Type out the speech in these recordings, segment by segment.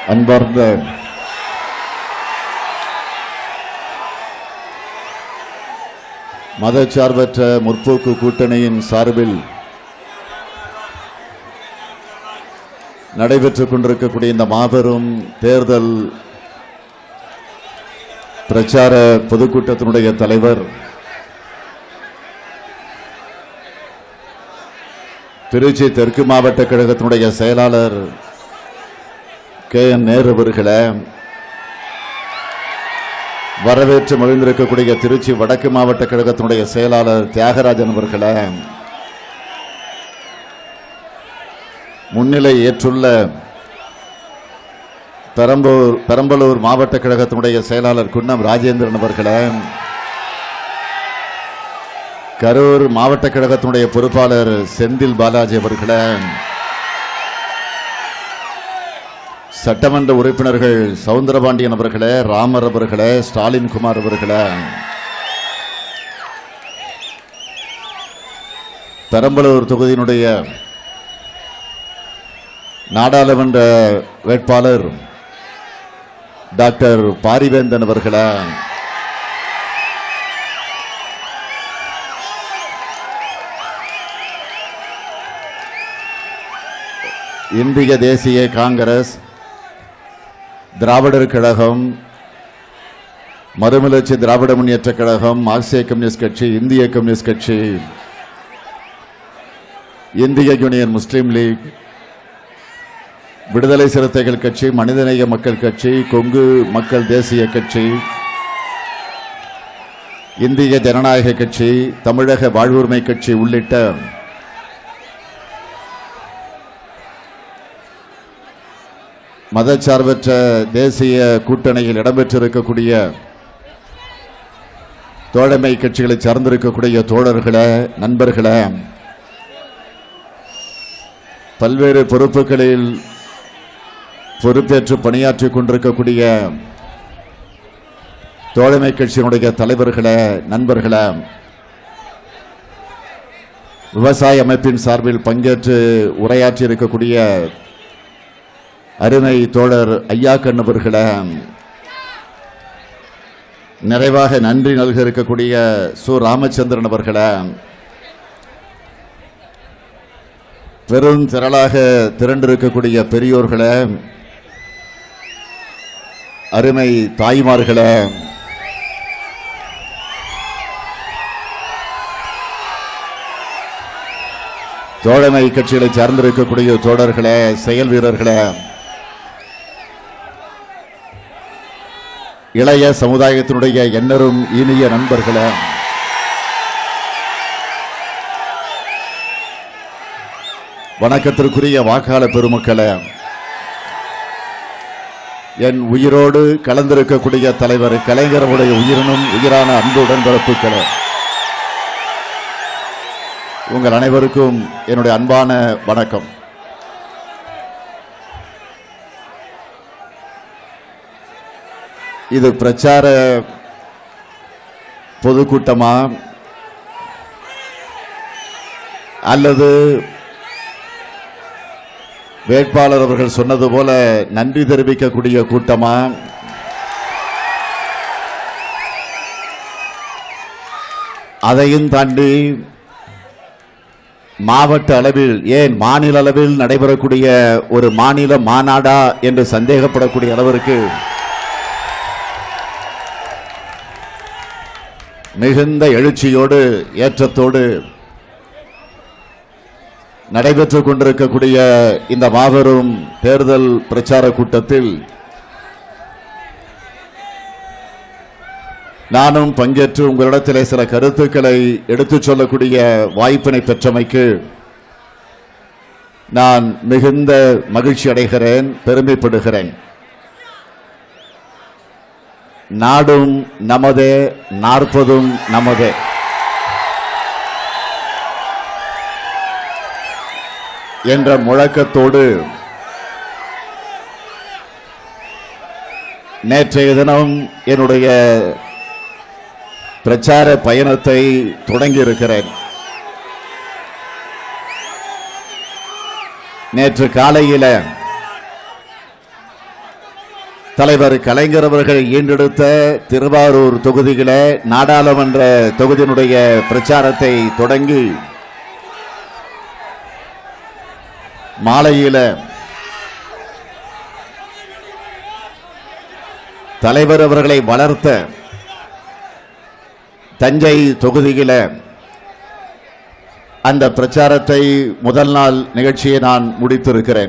அன்பார்ந்த மதச்சார்பற்ற முற்போக்கு கூட்டணியின் சார்பில் நடைபெற்றுக் கொண்டிருக்கக்கூடிய இந்த மாபெரும் தேர்தல் பிரச்சார பொதுக்கூட்டத்தினுடைய தலைவர் திருச்சி தெற்கு மாவட்ட கழகத்தினுடைய செயலாளர் கே என் நேரு அவர்களை வரவேற்று மகிழ்ந்திருக்கக்கூடிய திருச்சி வடக்கு மாவட்ட கழகத்தினுடைய செயலாளர் தியாகராஜன் அவர்களை முன்னிலை ஏற்றுள்ள பெரம்பூர் பெரம்பலூர் மாவட்ட கழகத்தினுடைய செயலாளர் குன்னம் ராஜேந்திரன் அவர்களை கரூர் மாவட்ட கழகத்தினுடைய பொறுப்பாளர் செந்தில் பாலாஜி அவர்களை சட்டமன்ற உறுப்பினர்கள் சவுந்தரபாண்டியன் அவர்களே ராமர் அவர்களே ஸ்டாலின் குமார் அவர்களே பெரம்பலூர் தொகுதியினுடைய நாடாளுமன்ற வேட்பாளர் டாக்டர் பாரிவேந்தன் அவர்களே இந்திய தேசிய காங்கிரஸ் திராவிடர் கழகம் மறுமலர்ச்சி திராவிட முன்னேற்ற கழகம் மார்க்சிய கம்யூனிஸ்ட் கட்சி இந்திய கம்யூனிஸ்ட் கட்சி இந்திய யூனியன் முஸ்லீம் லீக் விடுதலை சிறுத்தைகள் கட்சி மனிதநேய மக்கள் கட்சி கொங்கு மக்கள் தேசிய கட்சி இந்திய ஜனநாயக கட்சி தமிழக வாழ்வுரிமை கட்சி உள்ளிட்ட மதச்சார்பற்ற தேசிய கூட்டணியில் இடம்பெற்றிருக்கக்கூடிய தோழமை கட்சிகளை சார்ந்திருக்கக்கூடிய தோழர்களே நண்பர்களே பல்வேறு பொறுப்புகளில் பொறுப்பேற்று பணியாற்றிக் கொண்டிருக்கக்கூடிய தோழமை கட்சியினுடைய தலைவர்களே நண்பர்களே விவசாய அமைப்பின் சார்பில் பங்கேற்று உரையாற்றி இருக்கக்கூடிய அருமை தோழர் ஐயா கண்ணவர்களே நிறைவாக நன்றி நல்க இருக்கக்கூடிய சு ராமச்சந்திரன் அவர்களே பெரும் திரளாக திரண்டிருக்கக்கூடிய பெரியோர்களே அருமை தாய்மார்களே தோழமை கட்சிகளை சார்ந்திருக்கக்கூடிய தோழர்களே செயல் வீரர்களே இளைய சமுதாயத்தினுடைய எண்ணரும் இனிய நண்பர்களே வணக்கத்திற்குரிய வாக்காள பெருமக்களே என் உயிரோடு கலந்திருக்கக்கூடிய தலைவர் கலைஞருடைய உயிரினும் உயிரான அன்புடன் பிறப்புக்களே உங்கள் அனைவருக்கும் என்னுடைய அன்பான வணக்கம் இது பிரச்சார பொதுக்கூட்டமா அல்லது வேட்பாளர் அவர்கள் சொன்னது போல நன்றி தெரிவிக்கக்கூடிய கூட்டமா அதையும் தாண்டி மாவட்ட அளவில் ஏன் மாநில அளவில் நடைபெறக்கூடிய ஒரு மாநில மாநாடா என்று சந்தேகப்படக்கூடிய அளவிற்கு மிகுந்த எழுச்சியோடு ஏற்றத்தோடு நடைபெற்றுக் கொண்டிருக்கக்கூடிய இந்த மாபெரும் தேர்தல் பிரச்சார கூட்டத்தில் நானும் பங்கேற்று உங்களிடத்திலே சில கருத்துக்களை எடுத்துச் சொல்லக்கூடிய வாய்ப்பினை பெற்றமைக்கு நான் மிகுந்த மகிழ்ச்சி அடைகிறேன் பெருமைப்படுகிறேன் நாடும் நமதே நாற்பதும் நமதே என்ற முழக்கத்தோடு நேற்றைய தினம் என்னுடைய பிரச்சார பயணத்தை தொடங்கி இருக்கிறேன் நேற்று காலையில தலைவர் கலைஞர் அவர்கள் ஈண்டெடுத்த திருவாரூர் தொகுதியில நாடாளுமன்ற தொகுதியினுடைய பிரச்சாரத்தை தொடங்கி மாலையில தலைவர் அவர்களை வளர்த்த தஞ்சை தொகுதியில அந்த பிரச்சாரத்தை முதல் நாள் நிகழ்ச்சியை நான் முடித்திருக்கிறேன்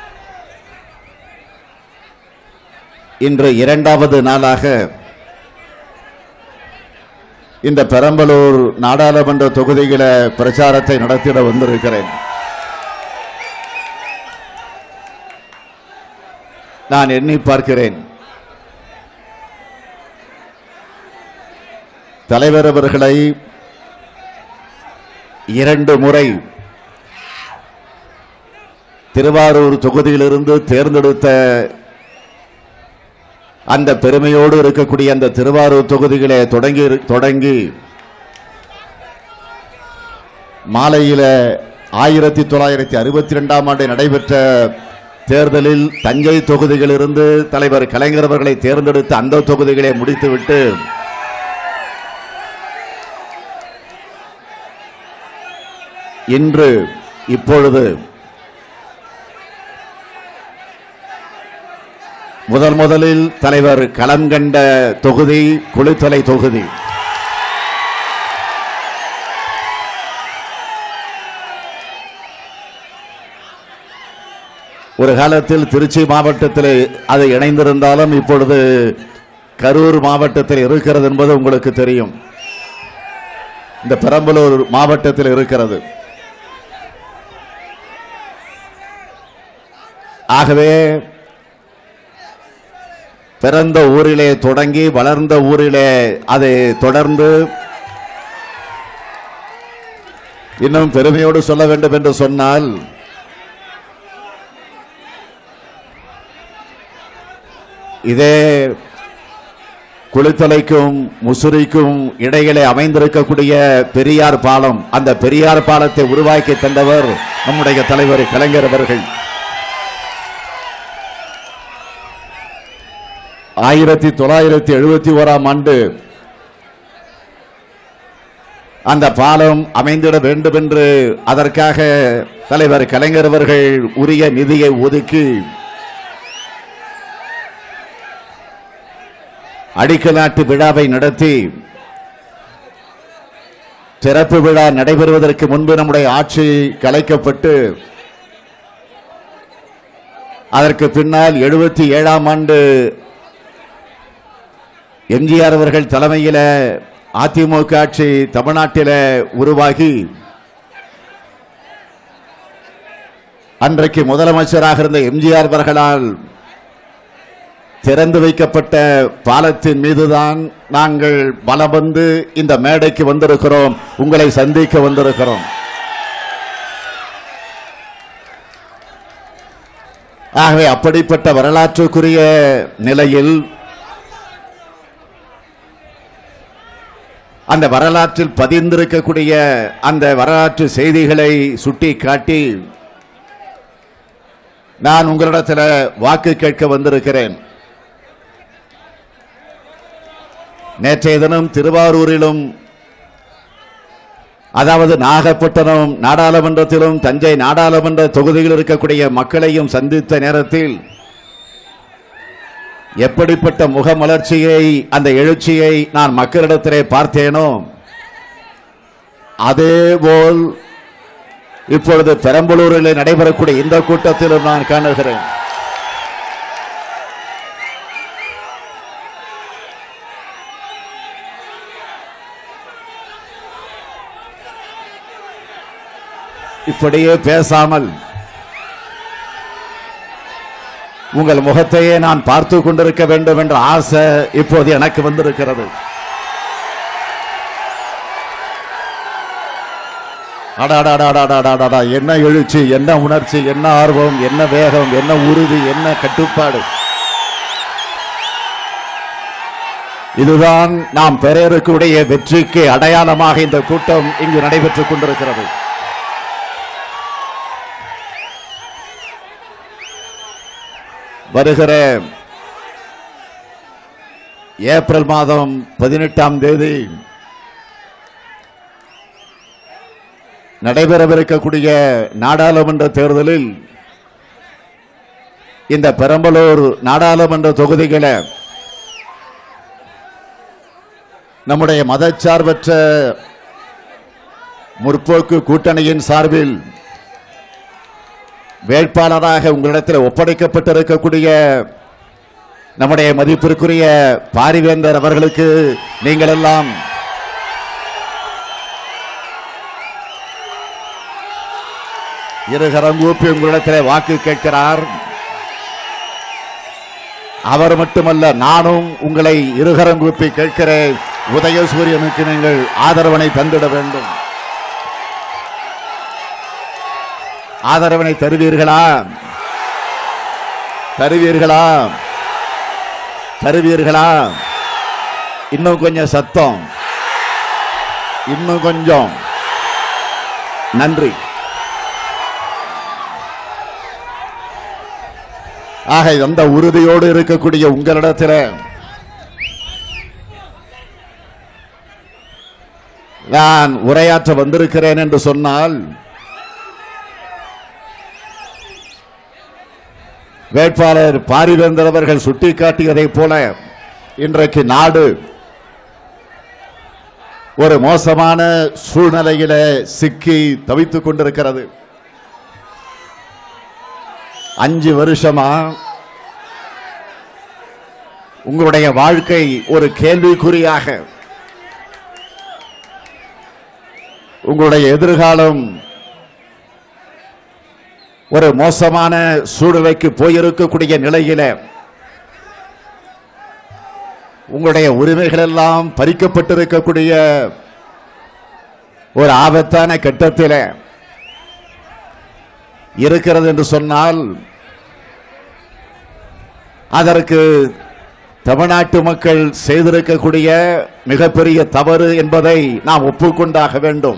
இன்று இரண்டாவது நாளாக இந்த பெரம்பலூர் நாடாளுமன்ற தொகுதியில பிரச்சாரத்தை நடத்திட வந்திருக்கிறேன் நான் எண்ணி பார்க்கிறேன் தலைவர் அவர்களை இரண்டு முறை திருவாரூர் தொகுதியிலிருந்து தேர்ந்தெடுத்த அந்த பெருமையோடு இருக்கக்கூடிய அந்த திருவாரூர் தொகுதிகளை தொடங்கி தொடங்கி மாலையில ஆயிரத்தி தொள்ளாயிரத்தி அறுபத்தி ரெண்டாம் ஆண்டு நடைபெற்ற தேர்தலில் தஞ்சை தொகுதியிலிருந்து தலைவர் கலைஞர் அவர்களை தேர்ந்தெடுத்து அந்த தொகுதிகளை முடித்துவிட்டு இன்று இப்பொழுது முதல் முதலில் தலைவர் களம் கண்ட தொகுதி குளித்தலை தொகுதி ஒரு காலத்தில் திருச்சி மாவட்டத்தில் அது இணைந்திருந்தாலும் இப்பொழுது கரூர் மாவட்டத்தில் இருக்கிறது என்பது உங்களுக்கு தெரியும் இந்த பெரம்பலூர் மாவட்டத்தில் இருக்கிறது ஆகவே பிறந்த ஊரிலே தொடங்கி வளர்ந்த ஊரிலே அதை தொடர்ந்து இன்னும் பெருமையோடு சொல்ல வேண்டும் என்று சொன்னால் இதே குளித்தலைக்கும் முசிறிக்கும் இடையிலே அமைந்திருக்கக்கூடிய பெரியார் பாலம் அந்த பெரியார் பாலத்தை உருவாக்கி தந்தவர் நம்முடைய தலைவர் கலைஞர் அவர்கள் ஆயிரத்தி தொள்ளாயிரத்தி எழுபத்தி ஓராம் ஆண்டு அந்த பாலம் அமைந்திட வேண்டும் என்று அதற்காக தலைவர் கலைஞர் அவர்கள் உரிய நிதியை ஒதுக்கி அடிக்கலாட்டு விழாவை நடத்தி சிறப்பு விழா நடைபெறுவதற்கு முன்பு நம்முடைய ஆட்சி கலைக்கப்பட்டு அதற்கு பின்னால் எழுபத்தி ஏழாம் ஆண்டு எம்ஜிஆர் அவர்கள் தலைமையில அதிமுக ஆட்சி தமிழ்நாட்டில உருவாகி அன்றைக்கு முதலமைச்சராக இருந்த எம்ஜிஆர் அவர்களால் திறந்து வைக்கப்பட்ட பாலத்தின் மீதுதான் நாங்கள் பலம் வந்து இந்த மேடைக்கு வந்திருக்கிறோம் உங்களை சந்திக்க வந்திருக்கிறோம் ஆகவே அப்படிப்பட்ட வரலாற்றுக்குரிய நிலையில் அந்த வரலாற்றில் பதிந்திருக்கக்கூடிய அந்த வரலாற்று செய்திகளை சுட்டி காட்டி நான் உங்களிடத்தில் வாக்கு கேட்க வந்திருக்கிறேன் நேற்றைய தினம் திருவாரூரிலும் அதாவது நாகப்பட்டினம் நாடாளுமன்றத்திலும் தஞ்சை நாடாளுமன்ற தொகுதியில் இருக்கக்கூடிய மக்களையும் சந்தித்த நேரத்தில் எப்படிப்பட்ட முகமலர்ச்சியை அந்த எழுச்சியை நான் மக்களிடத்திலே பார்த்தேனோ அதேபோல் இப்பொழுது பெரம்பலூரில் நடைபெறக்கூடிய இந்த கூட்டத்திலும் நான் காணுகிறேன் இப்படியே பேசாமல் உங்கள் முகத்தையே நான் பார்த்து கொண்டிருக்க வேண்டும் என்ற ஆசை இப்போது எனக்கு வந்திருக்கிறது அடாடாடாடாடாடாடா என்ன எழுச்சி என்ன உணர்ச்சி என்ன ஆர்வம் என்ன வேகம் என்ன உறுதி என்ன கட்டுப்பாடு இதுதான் நாம் பெற இருக்கக்கூடிய வெற்றிக்கு அடையாளமாக இந்த கூட்டம் இங்கு நடைபெற்றுக் கொண்டிருக்கிறது வருகிற ஏப்ரல் மாதம் பதினெட்டாம் தேதி நடைபெறவிருக்கக்கூடிய நாடாளுமன்ற தேர்தலில் இந்த பெரம்பலூர் நாடாளுமன்ற தொகுதிகளை நம்முடைய மதச்சார்பற்ற முற்போக்கு கூட்டணியின் சார்பில் வேட்பாளராக உங்களிடத்தில் ஒப்படைக்கப்பட்டிருக்கக்கூடிய நம்முடைய மதிப்பிற்குரிய பாரிவேந்தர் அவர்களுக்கு நீங்கள் எல்லாம் இருகரம் கூப்பி உங்களிடத்தில் வாக்கு கேட்கிறார் அவர் மட்டுமல்ல நானும் உங்களை இருகரம் கூப்பி கேட்கிறேன் உதயசூரியனுக்கு நீங்கள் ஆதரவனை தந்திட வேண்டும் ஆதரவனை தருவீர்களா தருவீர்களா தருவீர்களா இன்னும் கொஞ்சம் சத்தம் இன்னும் கொஞ்சம் நன்றி ஆக அந்த உறுதியோடு இருக்கக்கூடிய உங்களிடத்தில் நான் உரையாற்ற வந்திருக்கிறேன் என்று சொன்னால் வேட்பாளர் பாரிவேந்தர் அவர்கள் சுட்டிக்காட்டியதைப் போல இன்றைக்கு நாடு ஒரு மோசமான சூழ்நிலையில சிக்கி தவித்துக் கொண்டிருக்கிறது அஞ்சு வருஷமா உங்களுடைய வாழ்க்கை ஒரு கேள்விக்குறியாக உங்களுடைய எதிர்காலம் ஒரு மோசமான சூழ்நிலைக்கு போயிருக்கக்கூடிய நிலையில உங்களுடைய உரிமைகள் எல்லாம் பறிக்கப்பட்டிருக்கக்கூடிய ஒரு ஆபத்தான கட்டத்தில் இருக்கிறது என்று சொன்னால் அதற்கு தமிழ்நாட்டு மக்கள் செய்திருக்கக்கூடிய மிகப்பெரிய தவறு என்பதை நாம் ஒப்புக்கொண்டாக வேண்டும்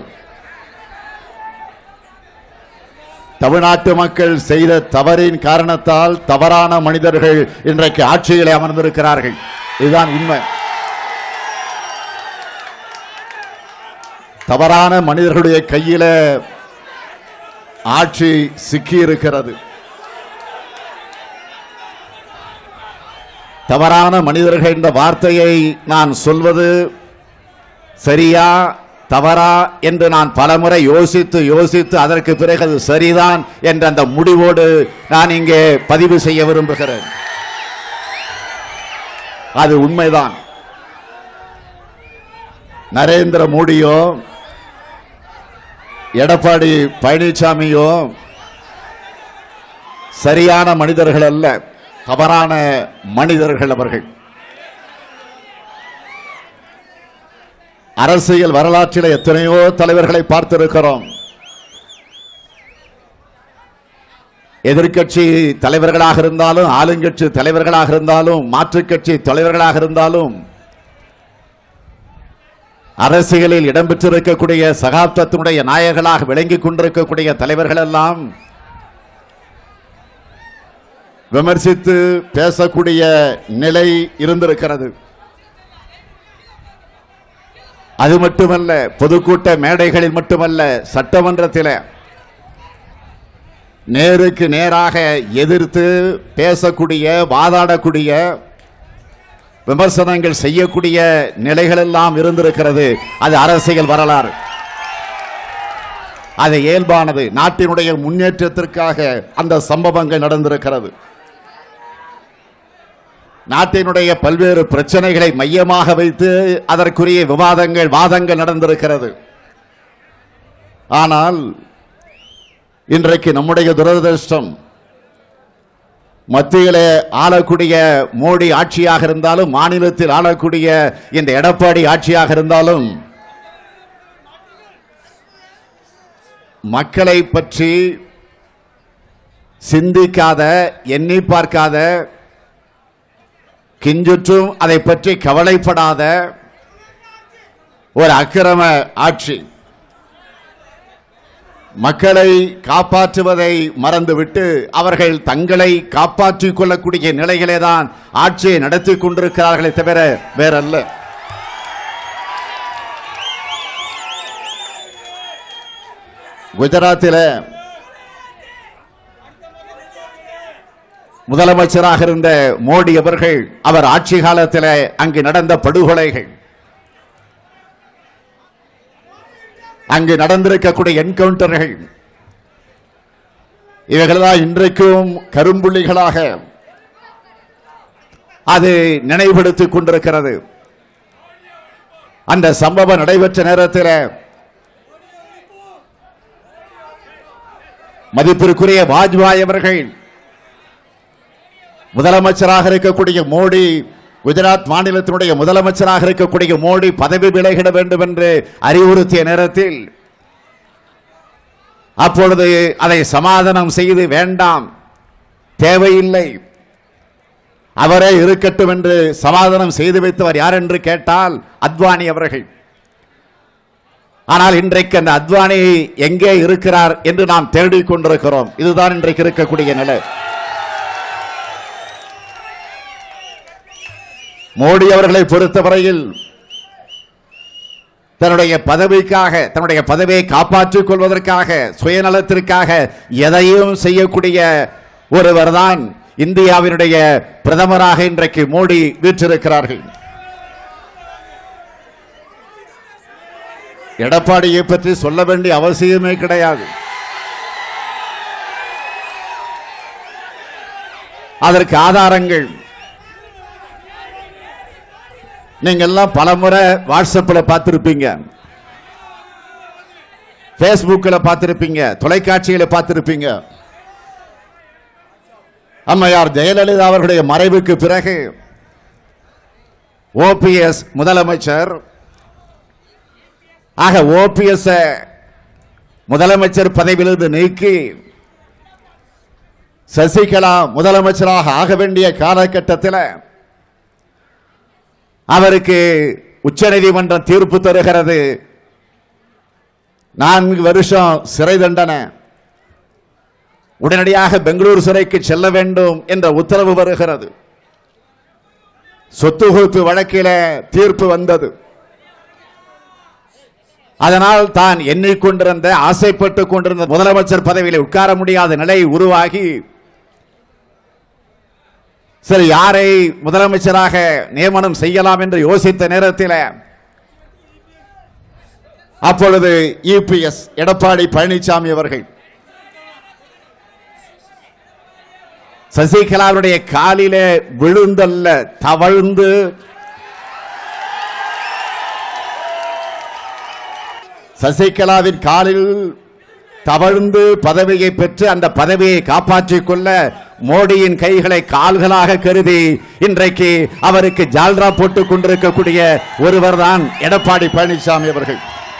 தமிழ்நாட்டு மக்கள் செய்த தவறின் காரணத்தால் தவறான மனிதர்கள் இன்றைக்கு ஆட்சியிலே அமர்ந்திருக்கிறார்கள் இதுதான் உண்மை தவறான மனிதர்களுடைய கையில ஆட்சி சிக்கி இருக்கிறது தவறான மனிதர்கள் என்ற வார்த்தையை நான் சொல்வது சரியா தவறா என்று நான் பலமுறை யோசித்து யோசித்து அதற்கு பிறகு அது சரிதான் என்ற அந்த முடிவோடு நான் இங்கே பதிவு செய்ய விரும்புகிறேன் அது உண்மைதான் நரேந்திர மோடியோ எடப்பாடி பழனிசாமியோ சரியான மனிதர்கள் அல்ல தவறான மனிதர்கள் அவர்கள் அரசியல் வரலாற்றில் எத்தனையோ தலைவர்களை பார்த்திருக்கிறோம் எதிர்க்கட்சி தலைவர்களாக இருந்தாலும் ஆளுங்கட்சி தலைவர்களாக இருந்தாலும் மாற்றுக் கட்சி தலைவர்களாக இருந்தாலும் அரசியலில் இடம்பெற்றிருக்கக்கூடிய சகாப்தத்தினுடைய நாயகர்களாக விளங்கிக் கொண்டிருக்கக்கூடிய தலைவர்கள் எல்லாம் விமர்சித்து பேசக்கூடிய நிலை இருந்திருக்கிறது அது மட்டுமல்ல பொதுக்கூட்ட மேடைகளில் மட்டுமல்ல சட்டமன்றத்தில் நேருக்கு நேராக எதிர்த்து பேசக்கூடிய வாதாடக்கூடிய விமர்சனங்கள் செய்யக்கூடிய நிலைகள் எல்லாம் இருந்திருக்கிறது அது அரசியல் வரலாறு அது இயல்பானது நாட்டினுடைய முன்னேற்றத்திற்காக அந்த சம்பவங்கள் நடந்திருக்கிறது நாட்டினுடைய பல்வேறு பிரச்சனைகளை மையமாக வைத்து அதற்குரிய விவாதங்கள் வாதங்கள் நடந்திருக்கிறது ஆனால் இன்றைக்கு நம்முடைய துரதிருஷ்டம் மத்தியிலே ஆளக்கூடிய மோடி ஆட்சியாக இருந்தாலும் மாநிலத்தில் ஆளக்கூடிய இந்த எடப்பாடி ஆட்சியாக இருந்தாலும் மக்களை பற்றி சிந்திக்காத எண்ணி பார்க்காத கிஞ்சுற்றும் அதை பற்றி கவலைப்படாத ஒரு அக்கிரம ஆட்சி மக்களை காப்பாற்றுவதை மறந்துவிட்டு அவர்கள் தங்களை காப்பாற்றிக் கொள்ளக்கூடிய நிலையிலே தான் ஆட்சியை நடத்தி கொண்டிருக்கிறார்களே தவிர வேறல்ல குஜராத்தில் முதலமைச்சராக இருந்த மோடி அவர்கள் அவர் ஆட்சி காலத்தில் அங்கு நடந்த படுகொலைகள் அங்கு நடந்திருக்கக்கூடிய என்கவுண்டர்கள் இவைகள்தான் இன்றைக்கும் கரும்புள்ளிகளாக அது நினைவுபடுத்திக் கொண்டிருக்கிறது அந்த சம்பவம் நடைபெற்ற நேரத்தில் மதிப்பிற்குரிய வாஜ்பாய் அவர்கள் முதலமைச்சராக இருக்கக்கூடிய மோடி குஜராத் மாநிலத்தினுடைய முதலமைச்சராக இருக்கக்கூடிய மோடி பதவி விலகிட வேண்டும் என்று அறிவுறுத்திய நேரத்தில் அப்பொழுது அதை சமாதானம் செய்து வேண்டாம் தேவையில்லை அவரே இருக்கட்டும் என்று சமாதானம் செய்து வைத்தவர் யார் என்று கேட்டால் அத்வானி அவர்கள் ஆனால் இன்றைக்கு அந்த அத்வானி எங்கே இருக்கிறார் என்று நாம் தேடிக் கொண்டிருக்கிறோம் இதுதான் இன்றைக்கு இருக்கக்கூடிய நிலை மோடி அவர்களை பொறுத்தவரையில் தன்னுடைய பதவிக்காக தன்னுடைய பதவியை காப்பாற்றிக் கொள்வதற்காக சுயநலத்திற்காக எதையும் செய்யக்கூடிய ஒருவர்தான் இந்தியாவினுடைய பிரதமராக இன்றைக்கு மோடி வீற்றிருக்கிறார்கள் எடப்பாடியை பற்றி சொல்ல வேண்டிய அவசியமே கிடையாது அதற்கு ஆதாரங்கள் நீங்க எல்லாம் பலமுறை வாட்ஸ்அப்பில் பார்த்திருப்பீங்க ஃபேஸ்புக்கில் பார்த்திருப்பீங்க தொலைக்காட்சியில் பார்த்திருப்பீங்க அம்மையார் ஜெயலலிதா அவர்களுடைய மறைவுக்கு பிறகு ஓபிஎஸ் முதலமைச்சர் ஆக ஓபிஎஸ் முதலமைச்சர் பதவியிலிருந்து நீக்கி சசிகலா முதலமைச்சராக ஆக வேண்டிய காலகட்டத்தில் அவருக்கு உச்சநீதிமன்றம் தீர்ப்பு தருகிறது நான்கு வருஷம் சிறை தண்டனை உடனடியாக பெங்களூர் சிறைக்கு செல்ல வேண்டும் என்ற உத்தரவு வருகிறது சொத்து குவிப்பு வழக்கில தீர்ப்பு வந்தது அதனால் தான் எண்ணிக்கொண்டிருந்த ஆசைப்பட்டுக் கொண்டிருந்த முதலமைச்சர் பதவியில் உட்கார முடியாத நிலை உருவாகி சரி யாரை முதலமைச்சராக நியமனம் செய்யலாம் என்று யோசித்த நேரத்தில் அப்பொழுது இபிஎஸ் எடப்பாடி பழனிசாமி அவர்கள் சசிகலாவுடைய காலிலே விழுந்தல்ல தவழ்ந்து சசிகலாவின் காலில் தவழ்ந்து பதவியை பெற்று அந்த பதவியை காப்பாற்றிக் கொள்ள மோடியின் கைகளை கால்களாக கருதி இன்றைக்கு அவருக்கு ஜால்ரா போட்டுக் கொண்டிருக்கக்கூடிய ஒருவர் தான் எடப்பாடி பழனிசாமி அவர்கள்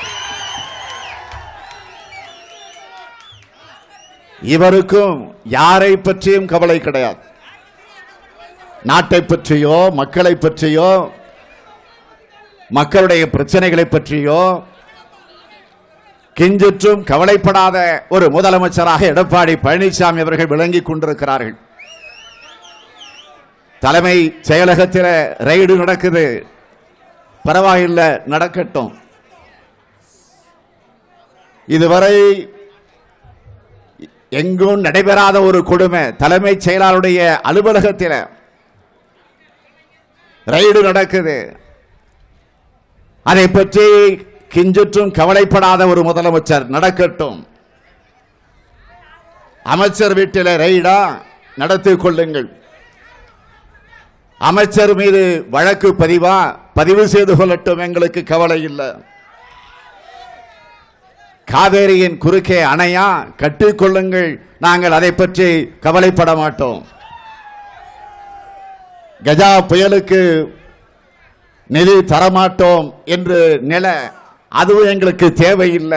இவருக்கும் யாரை பற்றியும் கவலை கிடையாது நாட்டை பற்றியோ மக்களை பற்றியோ மக்களுடைய பிரச்சனைகளை பற்றியோ கிஞ்சிற்றும் கவலைப்படாத ஒரு முதலமைச்சராக எடப்பாடி பழனிசாமி அவர்கள் விளங்கிக் கொண்டிருக்கிறார்கள் தலைமை செயலகத்தில் ரெய்டு நடக்குது பரவாயில்லை நடக்கட்டும் இதுவரை எங்கும் நடைபெறாத ஒரு கொடுமை தலைமைச் செயலாளருடைய அலுவலகத்தில் ரெய்டு நடக்குது அதை பற்றி கிஞ்சுற்றும் கவலைப்படாத ஒரு முதலமைச்சர் நடக்கட்டும் அமைச்சர் வீட்டில் ரெய்டா நடத்திக் கொள்ளுங்கள் அமைச்சர் மீது வழக்கு பதிவா பதிவு செய்து கொள்ளட்டும் எங்களுக்கு கவலை இல்லை காவேரியின் குறுக்கே அணையா கட்டிக்கொள்ளுங்கள் நாங்கள் அதை பற்றி கவலைப்பட மாட்டோம் கஜா புயலுக்கு நிதி தரமாட்டோம் என்று நில அதுவும் எங்களுக்கு தேவையில்லை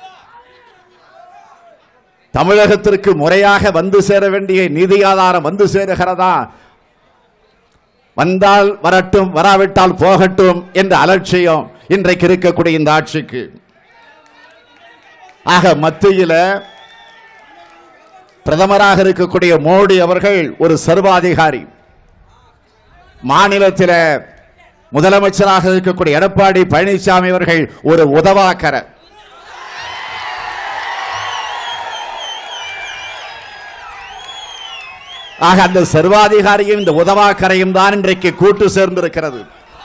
தமிழகத்திற்கு முறையாக வந்து சேர வேண்டிய நிதி ஆதாரம் வந்து சேருகிறதா வந்தால் வரட்டும் வராவிட்டால் போகட்டும் என்ற அலட்சியம் இன்றைக்கு இருக்கக்கூடிய இந்த ஆட்சிக்கு ஆக மத்தியில பிரதமராக இருக்கக்கூடிய மோடி அவர்கள் ஒரு சர்வாதிகாரி மாநிலத்தில முதலமைச்சராக இருக்கக்கூடிய எடப்பாடி பழனிசாமி அவர்கள் ஒரு உதவாக்கரர் ஆக அந்த சர்வாதிகாரியும் இந்த உதவாக்கரையும் தான் இன்றைக்கு கூட்டு சேர்ந்திருக்கிறது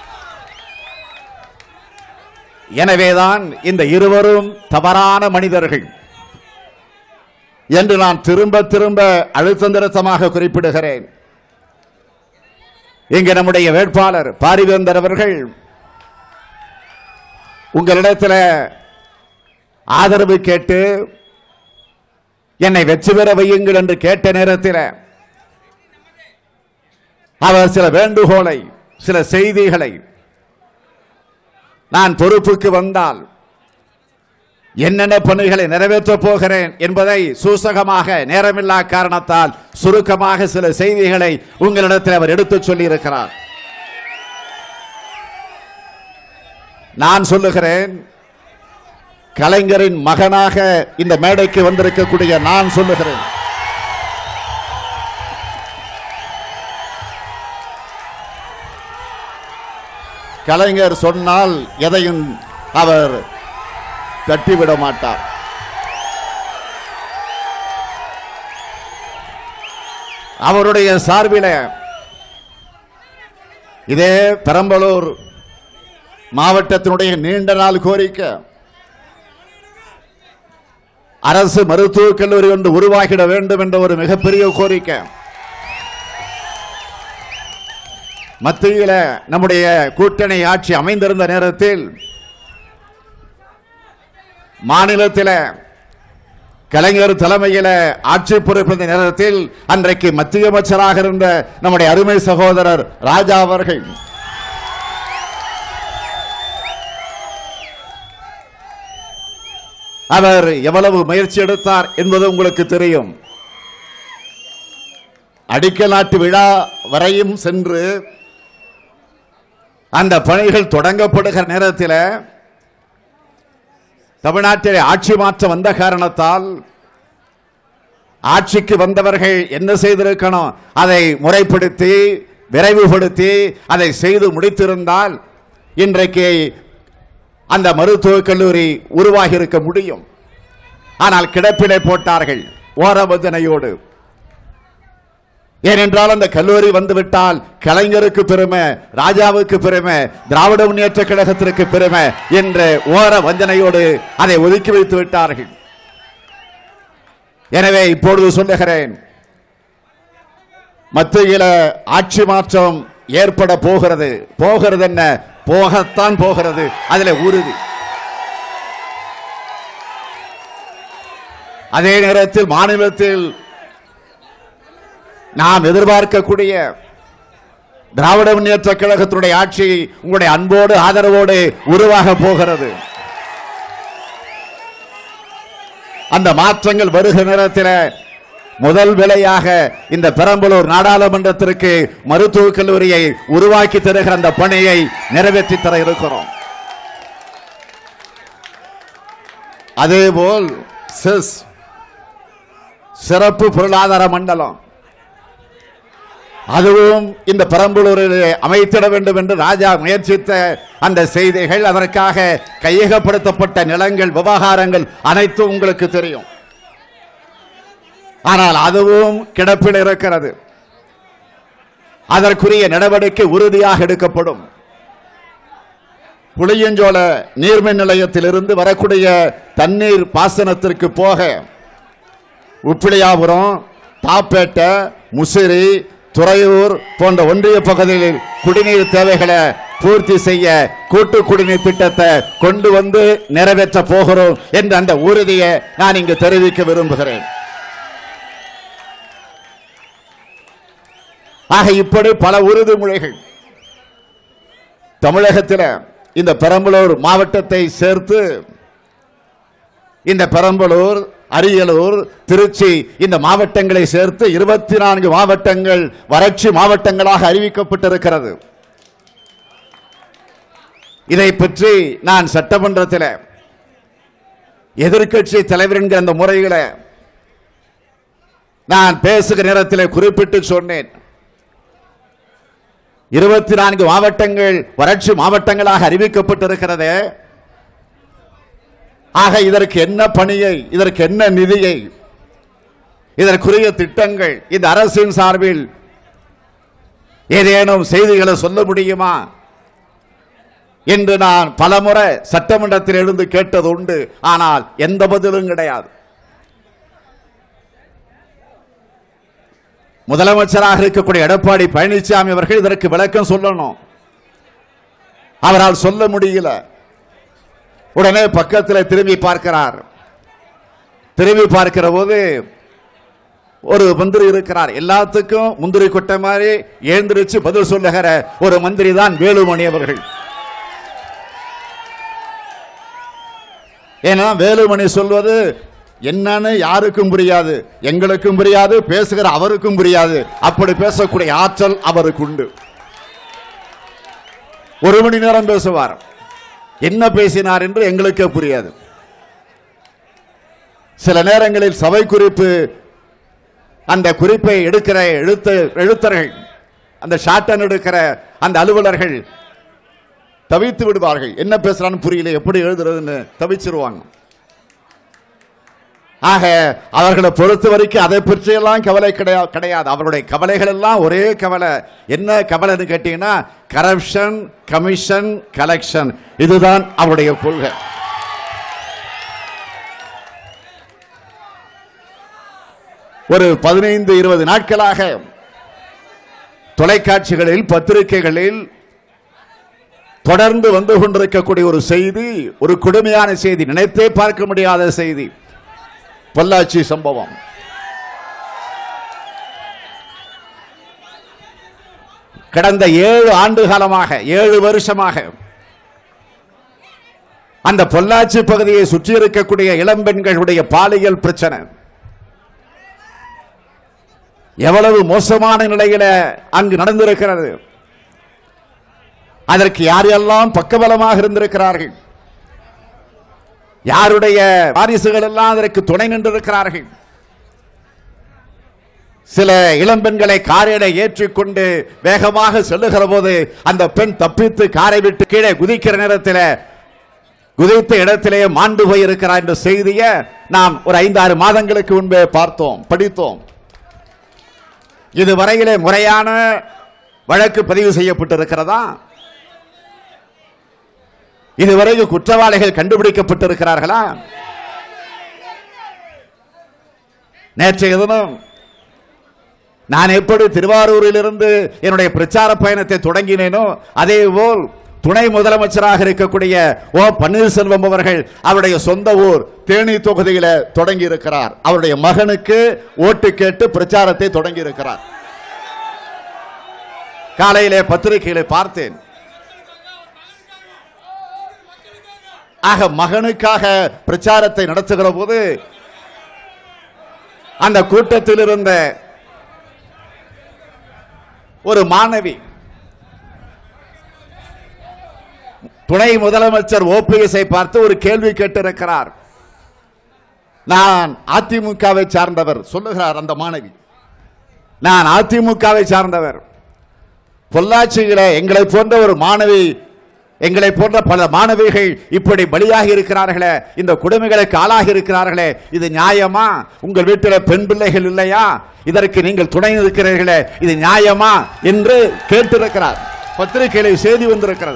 எனவேதான் இந்த இருவரும் தவறான மனிதர்கள் என்று நான் திரும்ப திரும்ப அழுத்தம் திருத்தமாக குறிப்பிடுகிறேன் இங்கு நம்முடைய வேட்பாளர் பாரிவேந்தர் அவர்கள் உங்களிடத்தில் ஆதரவு கேட்டு என்னை வெற்றி பெற வையுங்கள் என்று கேட்ட நேரத்தில் அவர் சில வேண்டுகோளை சில செய்திகளை நான் பொறுப்புக்கு வந்தால் என்னென்ன பணிகளை நிறைவேற்றப் போகிறேன் என்பதை சூசகமாக நேரமில்லா காரணத்தால் சுருக்கமாக சில செய்திகளை உங்களிடத்தில் அவர் எடுத்துச் சொல்லி இருக்கிறார் நான் சொல்லுகிறேன் கலைஞரின் மகனாக இந்த மேடைக்கு வந்திருக்கக்கூடிய நான் சொல்லுகிறேன் கலைஞர் சொன்னால் எதையும் அவர் தட்டிவிட மாட்டார் அவருடைய சார்பில இதே பெரம்பலூர் மாவட்டத்தினுடைய நீண்ட நாள் கோரிக்கை அரசு மருத்துவக் கல்லூரி ஒன்று உருவாகிட வேண்டும் என்ற ஒரு மிகப்பெரிய கோரிக்கை மத்தியில நம்முடைய கூட்டணி ஆட்சி அமைந்திருந்த நேரத்தில் மாநிலத்தில் கலைஞர் தலைமையில ஆட்சி பொறுப்பிருந்த நேரத்தில் அன்றைக்கு மத்திய அமைச்சராக இருந்த நம்முடைய அருமை சகோதரர் ராஜா அவர்கள் அவர் எவ்வளவு முயற்சி எடுத்தார் என்பது உங்களுக்கு தெரியும் அடிக்கல் நாட்டு விழா வரையும் சென்று அந்த பணிகள் தொடங்கப்படுகிற நேரத்தில் தமிழ்நாட்டில் ஆட்சி மாற்றம் வந்த காரணத்தால் ஆட்சிக்கு வந்தவர்கள் என்ன செய்திருக்கணும் அதை முறைப்படுத்தி விரைவுபடுத்தி அதை செய்து முடித்திருந்தால் இன்றைக்கு அந்த மருத்துவக் கல்லூரி உருவாகி இருக்க முடியும் ஆனால் கிடப்பிலை போட்டார்கள் ஓரவதனையோடு ஏனென்றால் அந்த கல்லூரி வந்துவிட்டால் கலைஞருக்கு பெருமை ராஜாவுக்கு பெருமை திராவிட முன்னேற்ற கழகத்திற்கு பெருமை என்ற ஓர வஞ்சனையோடு அதை ஒதுக்கி வைத்து விட்டார்கள் எனவே இப்பொழுது சொல்லுகிறேன் மத்தியில ஆட்சி மாற்றம் ஏற்பட போகிறது போகிறது என்ன போகத்தான் போகிறது அதில் உறுதி அதே நேரத்தில் மாநிலத்தில் நாம் எதிர்பார்க்கக்கூடிய திராவிட முன்னேற்ற கழகத்தினுடைய ஆட்சி உங்களுடைய அன்போடு ஆதரவோடு உருவாக போகிறது அந்த மாற்றங்கள் வருகிற நேரத்தில் முதல் விலையாக இந்த பெரம்பலூர் நாடாளுமன்றத்திற்கு மருத்துவக் கல்லூரியை உருவாக்கி தருகிற அந்த பணியை நிறைவேற்றி தர இருக்கிறோம் அதேபோல் செஸ் சிறப்பு பொருளாதார மண்டலம் அதுவும் இந்த பெரம்பலூரில் அமைத்திட வேண்டும் என்று ராஜா முயற்சித்த அந்த செய்திகள் அதற்காக கையகப்படுத்தப்பட்ட நிலங்கள் விவகாரங்கள் அனைத்தும் உங்களுக்கு தெரியும் ஆனால் அதுவும் கிடப்பில் இருக்கிறது அதற்குரிய நடவடிக்கை உறுதியாக எடுக்கப்படும் புளியஞ்சோல நீர்மின் நிலையத்திலிருந்து வரக்கூடிய தண்ணீர் பாசனத்திற்கு போக உப்பிலியாபுரம் தாப்பேட்டை முசிறி துறையூர் போன்ற ஒன்றிய பகுதிகளில் குடிநீர் தேவைகளை பூர்த்தி செய்ய கூட்டு குடிநீர் திட்டத்தை கொண்டு வந்து நிறைவேற்ற போகிறோம் என்ற அந்த உறுதியை நான் இங்கு தெரிவிக்க விரும்புகிறேன் ஆக இப்படி பல உறுதிமொழிகள் தமிழகத்தில் இந்த பெரம்பலூர் மாவட்டத்தை சேர்த்து இந்த பெரம்பலூர் அரியலூர் திருச்சி இந்த மாவட்டங்களை சேர்த்து இருபத்தி நான்கு மாவட்டங்கள் வறட்சி மாவட்டங்களாக அறிவிக்கப்பட்டிருக்கிறது இதை பற்றி நான் சட்டமன்றத்தில் எதிர்க்கட்சி தலைவர் என்கிற அந்த முறையில நான் பேசுகிற நேரத்தில் குறிப்பிட்டு சொன்னேன் இருபத்தி நான்கு மாவட்டங்கள் வறட்சி மாவட்டங்களாக அறிவிக்கப்பட்டிருக்கிறது ஆக இதற்கு என்ன பணியை இதற்கு என்ன நிதியை இதற்குரிய திட்டங்கள் இந்த அரசின் சார்பில் ஏதேனும் செய்திகளை சொல்ல முடியுமா என்று நான் பலமுறை சட்டமன்றத்தில் எழுந்து கேட்டது உண்டு ஆனால் எந்த பதிலும் கிடையாது முதலமைச்சராக இருக்கக்கூடிய எடப்பாடி பழனிசாமி அவர்கள் இதற்கு விளக்கம் சொல்லணும் அவரால் சொல்ல முடியல உடனே பக்கத்தில் திரும்பி பார்க்கிறார் திரும்பி பார்க்கிற போது ஒரு மந்திரி இருக்கிறார் எல்லாத்துக்கும் முந்திரி கொட்டை மாதிரி எழுந்திருச்சு பதில் சொல்லுகிற ஒரு மந்திரி தான் வேலுமணி அவர்கள் ஏன்னா வேலுமணி சொல்வது என்னன்னு யாருக்கும் புரியாது எங்களுக்கும் புரியாது பேசுகிற அவருக்கும் புரியாது அப்படி பேசக்கூடிய ஆற்றல் அவருக்கு உண்டு ஒரு மணி நேரம் பேசுவார் என்ன பேசினார் என்று எங்களுக்கே புரியாது சில நேரங்களில் சபை குறிப்பு அந்த குறிப்பை எடுக்கிற எழுத்து எழுத்தர்கள் அந்த ஷாட்டன் எடுக்கிற அந்த அலுவலர்கள் தவித்து விடுவார்கள் என்ன பேசுறான்னு புரியல எப்படி எழுதுறதுன்னு தவிச்சிருவாங்க ஆக அவர்களை பொறுத்த வரைக்கும் அதை பற்றியெல்லாம் கவலை கிடையாது கிடையாது அவருடைய கவலைகள் எல்லாம் ஒரே கவலை என்ன கவலைன்னு கேட்டீங்கன்னா கரப்ஷன் கமிஷன் கலெக்ஷன் இதுதான் அவருடைய கொள்கை ஒரு பதினைந்து இருபது நாட்களாக தொலைக்காட்சிகளில் பத்திரிகைகளில் தொடர்ந்து வந்து கொண்டிருக்கக்கூடிய ஒரு செய்தி ஒரு கொடுமையான செய்தி நினைத்தே பார்க்க முடியாத செய்தி பொள்ளாச்சி சம்பவம் கடந்த ஏழு ஆண்டு காலமாக ஏழு வருஷமாக அந்த பொள்ளாச்சி பகுதியை சுற்றி இருக்கக்கூடிய இளம்பெண்களுடைய பாலியல் பிரச்சனை எவ்வளவு மோசமான நிலையில அங்கு நடந்திருக்கிறது அதற்கு யாரெல்லாம் பக்கபலமாக இருந்திருக்கிறார்கள் யாருடைய வாரிசுகள் எல்லாம் அதற்கு துணை நின்றிருக்கிறார்கள் சில இளம்பெண்களை காரில ஏற்றிக்கொண்டு வேகமாக செல்லுகிற போது அந்த பெண் தப்பித்து காரை விட்டு கீழே குதிக்கிற நேரத்தில் குதித்த இடத்திலேயே மாண்டு போயிருக்கிறார் என்ற செய்தியை நாம் ஒரு ஐந்தாறு மாதங்களுக்கு முன்பே பார்த்தோம் படித்தோம் இதுவரையிலே முறையான வழக்கு பதிவு செய்யப்பட்டிருக்கிறதா இதுவரைக்கும் குற்றவாளிகள் கண்டுபிடிக்கப்பட்டிருக்கிறார்களா நேற்றைய தினம் நான் எப்படி திருவாரூரில் இருந்து என்னுடைய பிரச்சார பயணத்தை தொடங்கினேனோ அதே போல் துணை முதலமைச்சராக இருக்கக்கூடிய ஓ பன்னீர்செல்வம் அவர்கள் அவருடைய சொந்த ஊர் தேனி தொகுதியில தொடங்கி இருக்கிறார் அவருடைய மகனுக்கு ஓட்டு கேட்டு பிரச்சாரத்தை தொடங்கி இருக்கிறார் காலையிலே பத்திரிகைகளை பார்த்தேன் ஆக மகனுக்காக பிரச்சாரத்தை நடத்துகிற போது அந்த கூட்டத்தில் இருந்த ஒரு மாணவி துணை முதலமைச்சர் ஓபிஎஸ்ஐ பார்த்து ஒரு கேள்வி கேட்டிருக்கிறார் நான் அதிமுகவை சார்ந்தவர் சொல்லுகிறார் அந்த மாணவி நான் அதிமுகவை சார்ந்தவர் பொள்ளாச்சியில எங்களை போன்ற ஒரு மாணவி எங்களை போன்ற பல மாணவிகள் இப்படி பலியாகி இருக்கிறார்களே இந்த கொடுமைகளுக்கு ஆளாகி இருக்கிறார்களே இது நியாயமா உங்கள் வீட்டில் பெண் பிள்ளைகள் இல்லையா இதற்கு நீங்கள் துணை இருக்கிறீர்களே இது நியாயமா என்று கேட்டிருக்கிறார் பத்திரிகையில் செய்தி வந்திருக்கிறது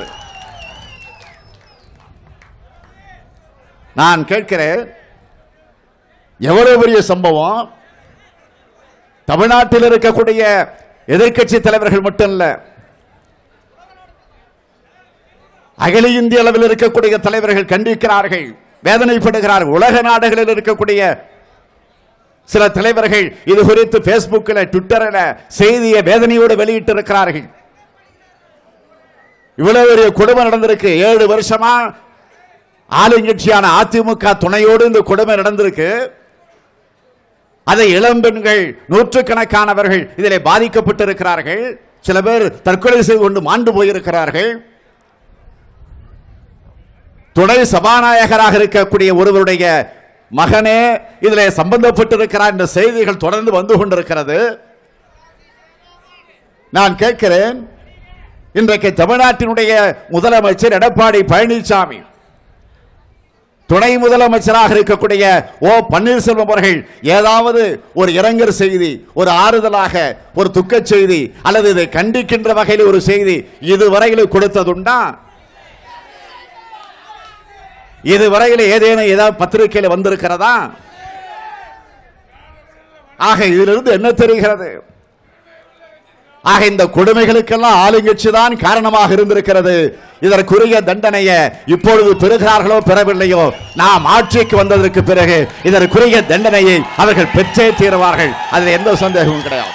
நான் கேட்கிறேன் எவ்வளவு பெரிய சம்பவம் தமிழ்நாட்டில் இருக்கக்கூடிய எதிர்க்கட்சி தலைவர்கள் மட்டும் இல்ல அகில இந்திய அளவில் இருக்கக்கூடிய தலைவர்கள் கண்டிக்கிறார்கள் வேதனைப்படுகிறார்கள் உலக நாடுகளில் இருக்கக்கூடிய சில தலைவர்கள் இது குறித்து பேஸ்புக்கில் ட்விட்டரில் செய்தியை வேதனையோடு வெளியிட்டு இருக்கிறார்கள் இவ்வளவு பெரிய கொடுமை நடந்திருக்கு ஏழு வருஷமா ஆளுங்கட்சியான அதிமுக துணையோடு இந்த கொடுமை நடந்திருக்கு அதை இளம்பெண்கள் நூற்றுக்கணக்கானவர்கள் இதில் பாதிக்கப்பட்டிருக்கிறார்கள் சில பேர் தற்கொலை செய்து கொண்டு மாண்டு போயிருக்கிறார்கள் துணை சபாநாயகராக இருக்கக்கூடிய ஒருவருடைய மகனே இதில் சம்பந்தப்பட்டிருக்கிறார் என்ற செய்திகள் தொடர்ந்து வந்து கொண்டிருக்கிறது நான் கேட்கிறேன் இன்றைக்கு தமிழ்நாட்டினுடைய முதலமைச்சர் எடப்பாடி பழனிசாமி துணை முதலமைச்சராக இருக்கக்கூடிய ஓ பன்னீர்செல்வம் அவர்கள் ஏதாவது ஒரு இரங்கல் செய்தி ஒரு ஆறுதலாக ஒரு துக்கச் செய்தி அல்லது இதை கண்டிக்கின்ற வகையில் ஒரு செய்தி இதுவரையில் கொடுத்ததுண்டா இதுவரையில் ஏதேனும் ஏதாவது பத்திரிகையில் வந்திருக்கிறதா ஆக இதிலிருந்து என்ன தெரிகிறது ஆக இந்த கொடுமைகளுக்கெல்லாம் ஆளுங்கட்சி தான் காரணமாக இருந்திருக்கிறது இதற்குரிய தண்டனையை இப்பொழுது பெறுகிறார்களோ பெறவில்லையோ நாம் ஆட்சிக்கு வந்ததற்கு பிறகு இதற்குரிய தண்டனையை அவர்கள் பெற்றே தீருவார்கள் அதில் எந்த சந்தேகமும் கிடையாது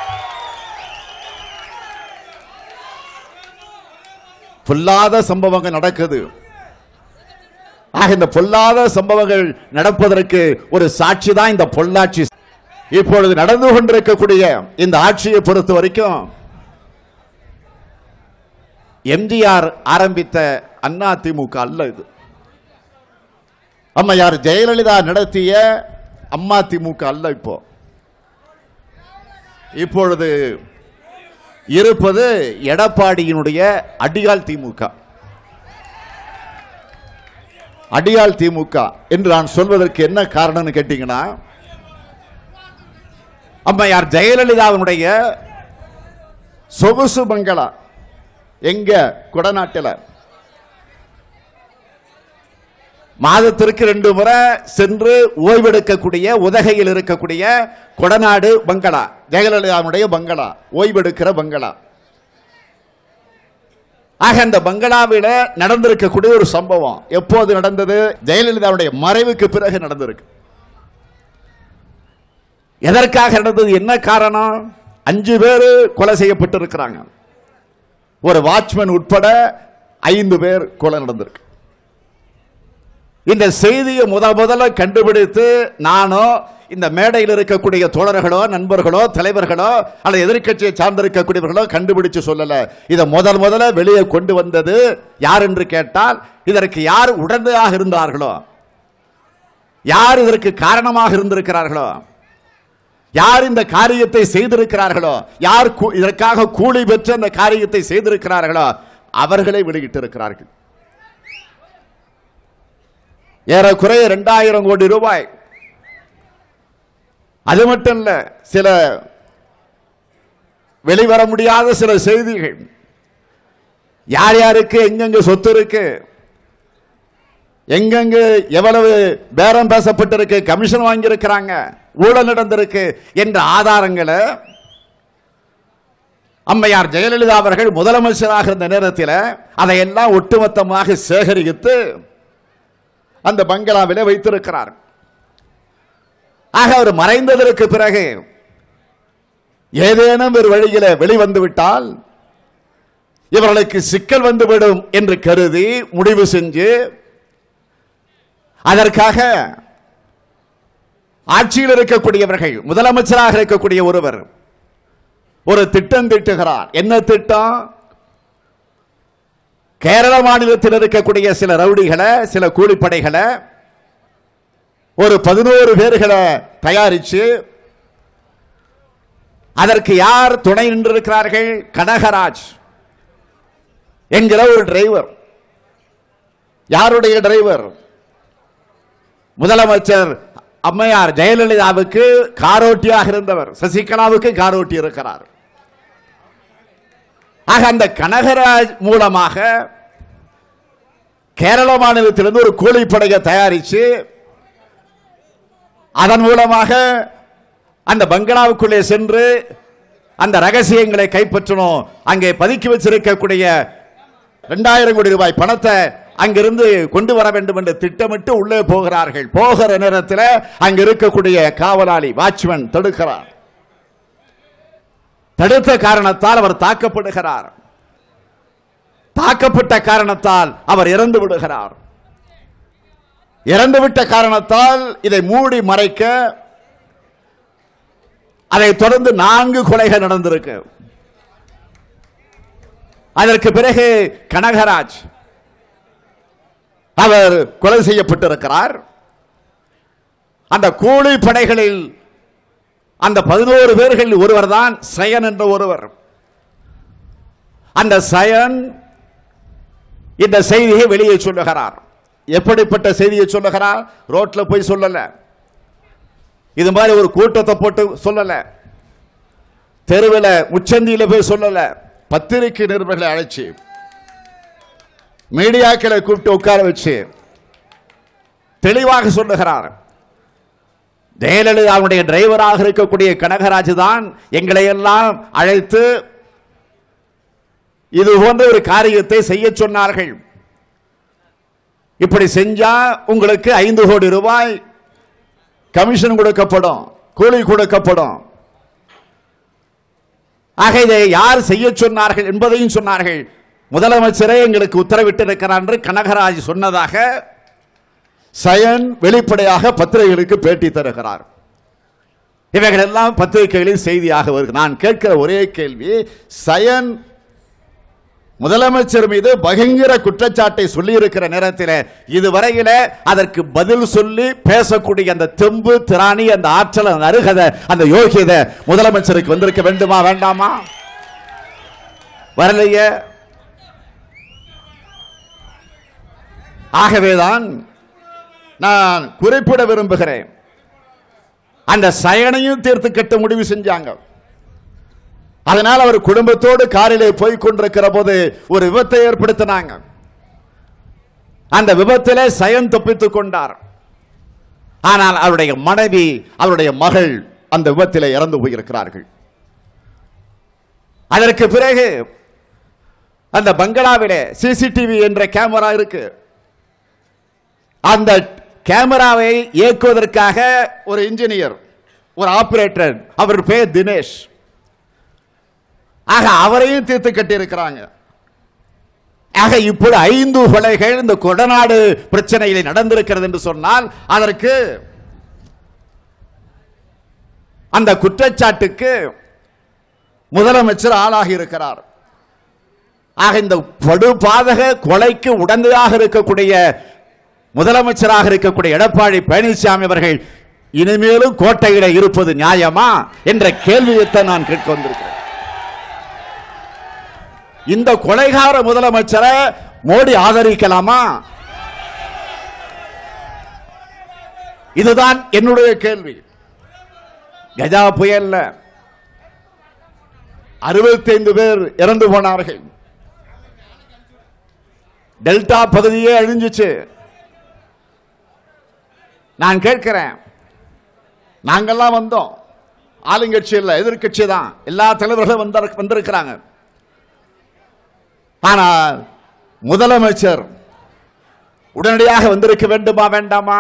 பொல்லாத சம்பவங்கள் நடக்குது ஆக இந்த பொல்லாத சம்பவங்கள் நடப்பதற்கு ஒரு சாட்சி தான் இந்த பொள்ளாட்சி இப்பொழுது நடந்து கொண்டிருக்கக்கூடிய இந்த ஆட்சியை பொறுத்த வரைக்கும் எம்ஜிஆர் ஆரம்பித்த அண்ணா திமுக அல்ல இது அம்மையார் ஜெயலலிதா நடத்திய அம்மா திமுக அல்ல இப்போ இப்பொழுது இருப்பது எடப்பாடியினுடைய அடியால் திமுக அடியால் திமுக என்று நான் சொல்வதற்கு என்ன காரணம்னு கேட்டீங்கன்னா அம்மையார் ஜெயலலிதாவினுடைய சொகுசு பங்களா எங்க குடநாட்டில் மாதத்திற்கு ரெண்டு முறை சென்று ஓய்வெடுக்கக்கூடிய உதகையில் இருக்கக்கூடிய கொடநாடு பங்களா ஜெயலலிதாவுடைய பங்களா ஓய்வெடுக்கிற பங்களா ஆக அந்த பங்களாவில் நடந்திருக்கக்கூடிய ஒரு சம்பவம் எப்போது நடந்தது ஜெயலலிதாவுடைய மறைவுக்கு பிறகு நடந்திருக்கு எதற்காக நடந்தது என்ன காரணம் அஞ்சு பேர் கொலை செய்யப்பட்டிருக்கிறாங்க ஒரு வாட்ச்மேன் உட்பட ஐந்து பேர் கொலை நடந்திருக்கு இந்த செய்தியை முத முதல்ல கண்டுபிடித்து நானோ இந்த மேடையில் இருக்கக்கூடிய தோழர்களோ நண்பர்களோ தலைவர்களோ அல்லது எதிர்க்கட்சியை சார்ந்திருக்கக்கூடியவர்களோ கண்டுபிடிச்சு சொல்லல இதை முதல் முதல்ல வெளியே கொண்டு வந்தது யார் என்று கேட்டால் இதற்கு யார் உடந்தையாக இருந்தார்களோ யார் இதற்கு காரணமாக இருந்திருக்கிறார்களோ யார் இந்த காரியத்தை செய்திருக்கிறார்களோ யார் கூ- இதற்காக கூலி பெற்று அந்த காரியத்தை செய்திருக்கிறார்களோ அவர்களை வெளியிட்டிருக்கிறார்கள் ஏறக்குறைய இரண்டாயிரம் கோடி ரூபாய் அது மட்டும் இல்ல சில வெளிவர முடியாத சில செய்திகள் யார் யாருக்கு எங்கெங்க சொத்து இருக்கு எங்கெங்கு எவ்வளவு பேரம் பேசப்பட்டிருக்கு கமிஷன் வாங்கியிருக்கிறாங்க ஊழல் நடந்திருக்கு என்ற ஆதாரங்களை அம்மையார் ஜெயலலிதா அவர்கள் முதலமைச்சராக இருந்த நேரத்தில் அதையெல்லாம் ஒட்டுமொத்தமாக சேகரித்து அந்த பங்களாவிலே வைத்திருக்கிறார் ஆக அவர் மறைந்ததற்கு பிறகு ஏதேனும் ஒரு வழியில வெளிவந்து விட்டால் இவர்களுக்கு சிக்கல் வந்துவிடும் என்று கருதி முடிவு செஞ்சு அதற்காக ஆட்சியில் இருக்கக்கூடியவர்கள் முதலமைச்சராக இருக்கக்கூடிய ஒருவர் ஒரு திட்டம் திட்டுகிறார் என்ன திட்டம் கேரள மாநிலத்தில் இருக்கக்கூடிய சில ரவுடிகளை சில கூலிப்படைகளை ஒரு பதினோரு பேர்களை தயாரிச்சு அதற்கு யார் துணை நின்றிருக்கிறார்கள் கனகராஜ் என்கிற ஒரு டிரைவர் யாருடைய டிரைவர் முதலமைச்சர் அம்மையார் ஜெயலலிதாவுக்கு காரோட்டியாக இருந்தவர் சசிகலாவுக்கு காரோட்டி இருக்கிறார் ஆக அந்த கனகராஜ் மூலமாக கேரள மாநிலத்திலிருந்து ஒரு கூலிப்படையை தயாரித்து அதன் மூலமாக அந்த பங்களாவுக்குள்ளே சென்று அந்த ரகசியங்களை கைப்பற்றணும் அங்கே பதுக்கி வச்சிருக்கக்கூடிய இரண்டாயிரம் கோடி ரூபாய் பணத்தை அங்கிருந்து கொண்டு வர வேண்டும் என்று திட்டமிட்டு உள்ளே போகிறார்கள் போகிற நேரத்தில் அங்க இருக்கக்கூடிய காவலாளி வாட்ச்மேன் தடுக்கிறார் தடுத்த காரணத்தால் அவர் தாக்கப்படுகிறார் தாக்கப்பட்ட காரணத்தால் அவர் இறந்து விடுகிறார் இறந்துவிட்ட காரணத்தால் இதை மூடி மறைக்க அதை தொடர்ந்து நான்கு கொலைகள் நடந்திருக்கு அதற்கு பிறகு கனகராஜ் அவர் கொலை செய்யப்பட்டிருக்கிறார் அந்த கூலி படைகளில் அந்த பதினோரு பேர்களில் ஒருவர் தான் சயன் என்ற ஒருவர் அந்த சயன் இந்த செய்தியை வெளியே சொல்லுகிறார் எப்படிப்பட்ட செய்தியை சொல்லுகிறார் ரோட்ல போய் சொல்லல இது மாதிரி ஒரு கூட்டத்தை போட்டு சொல்லல தெருவில் முச்சந்தியில போய் சொல்லல பத்திரிகை நிருபர்களை அழைச்சு மீடியாக்களை கூப்பிட்டு உட்கார வச்சு தெளிவாக சொல்லுகிறார் ஜெயலலிதாவுடைய டிரைவராக இருக்கக்கூடிய கனகராஜ் தான் எங்களை எல்லாம் அழைத்து இது போன்ற ஒரு காரியத்தை செய்ய சொன்னார்கள் இப்படி செஞ்சா உங்களுக்கு ஐந்து கோடி ரூபாய் கமிஷன் கொடுக்கப்படும் கூலி கொடுக்கப்படும் ஆக இதை யார் செய்ய சொன்னார்கள் என்பதையும் சொன்னார்கள் முதலமைச்சரே எங்களுக்கு உத்தரவிட்டு இருக்கிறார் என்று கனகராஜ் சொன்னதாக சயன் வெளிப்படையாக பத்திரிகைகளுக்கு பேட்டி தருகிறார் இவைகள் எல்லாம் பத்திரிகைகளில் செய்தியாக வருது நான் கேட்கிற ஒரே கேள்வி சயன் முதலமைச்சர் மீது பகிங்கிற குற்றச்சாட்டை சொல்லி இருக்கிற நேரத்தில் இதுவரையில அதற்கு பதில் சொல்லி பேசக்கூடிய அந்த தெம்பு திராணி அந்த ஆற்றல் அந்த அருகத அந்த யோகியத முதலமைச்சருக்கு வந்திருக்க வேண்டுமா வேண்டாமா வரலையே ஆகவேதான் நான் குறிப்பிட விரும்புகிறேன் அந்த சயனையும் தீர்த்து கட்ட முடிவு செஞ்சாங்க அதனால் அவர் குடும்பத்தோடு காரிலே போய் கொண்டிருக்கிற போது ஒரு விபத்தை ஏற்படுத்தினாங்க அந்த விபத்திலே சயன் தப்பித்துக் கொண்டார் ஆனால் அவருடைய மனைவி அவருடைய மகள் அந்த விபத்திலே இறந்து போயிருக்கிறார்கள் அதற்கு பிறகு அந்த பங்களாவிலே சிசிடிவி என்ற கேமரா இருக்கு அந்த கேமராவை இயக்குவதற்காக ஒரு இன்ஜினியர் ஒரு ஆபரேட்டர் அவர் பேர் தினேஷ் ஆக அவரையும் தீர்த்து கட்டியிருக்கிறாங்க ஆக இப்பொழுது ஐந்து கொலைகள் இந்த கொடநாடு பிரச்சனையிலே நடந்திருக்கிறது என்று சொன்னால் அதற்கு அந்த குற்றச்சாட்டுக்கு முதலமைச்சர் ஆளாகி இருக்கிறார் ஆக இந்த படுபாதக கொலைக்கு உடந்தையாக இருக்கக்கூடிய முதலமைச்சராக இருக்கக்கூடிய எடப்பாடி பழனிசாமி அவர்கள் இனிமேலும் கோட்டையில இருப்பது நியாயமா என்ற கேள்வியைத்தான் நான் கேட்க வந்திருக்கிறேன் இந்த கொலைகார முதலமைச்சரை மோடி ஆதரிக்கலாமா இதுதான் என்னுடைய கேள்வி கஜா புயல்ல அறுபத்தைந்து பேர் இறந்து போனார்கள் டெல்டா பகுதியே அழிஞ்சிச்சு நான் கேட்கிறேன் நாங்கெல்லாம் வந்தோம் ஆளுங்கட்சி இல்ல எதிர்கட்சி தான் எல்லா தலைவர்களும் வந்திருக்க- வந்திருக்கிறாங்க ஆனால் முதலமைச்சர் உடனடியாக வந்திருக்க வேண்டுமா வேண்டாமா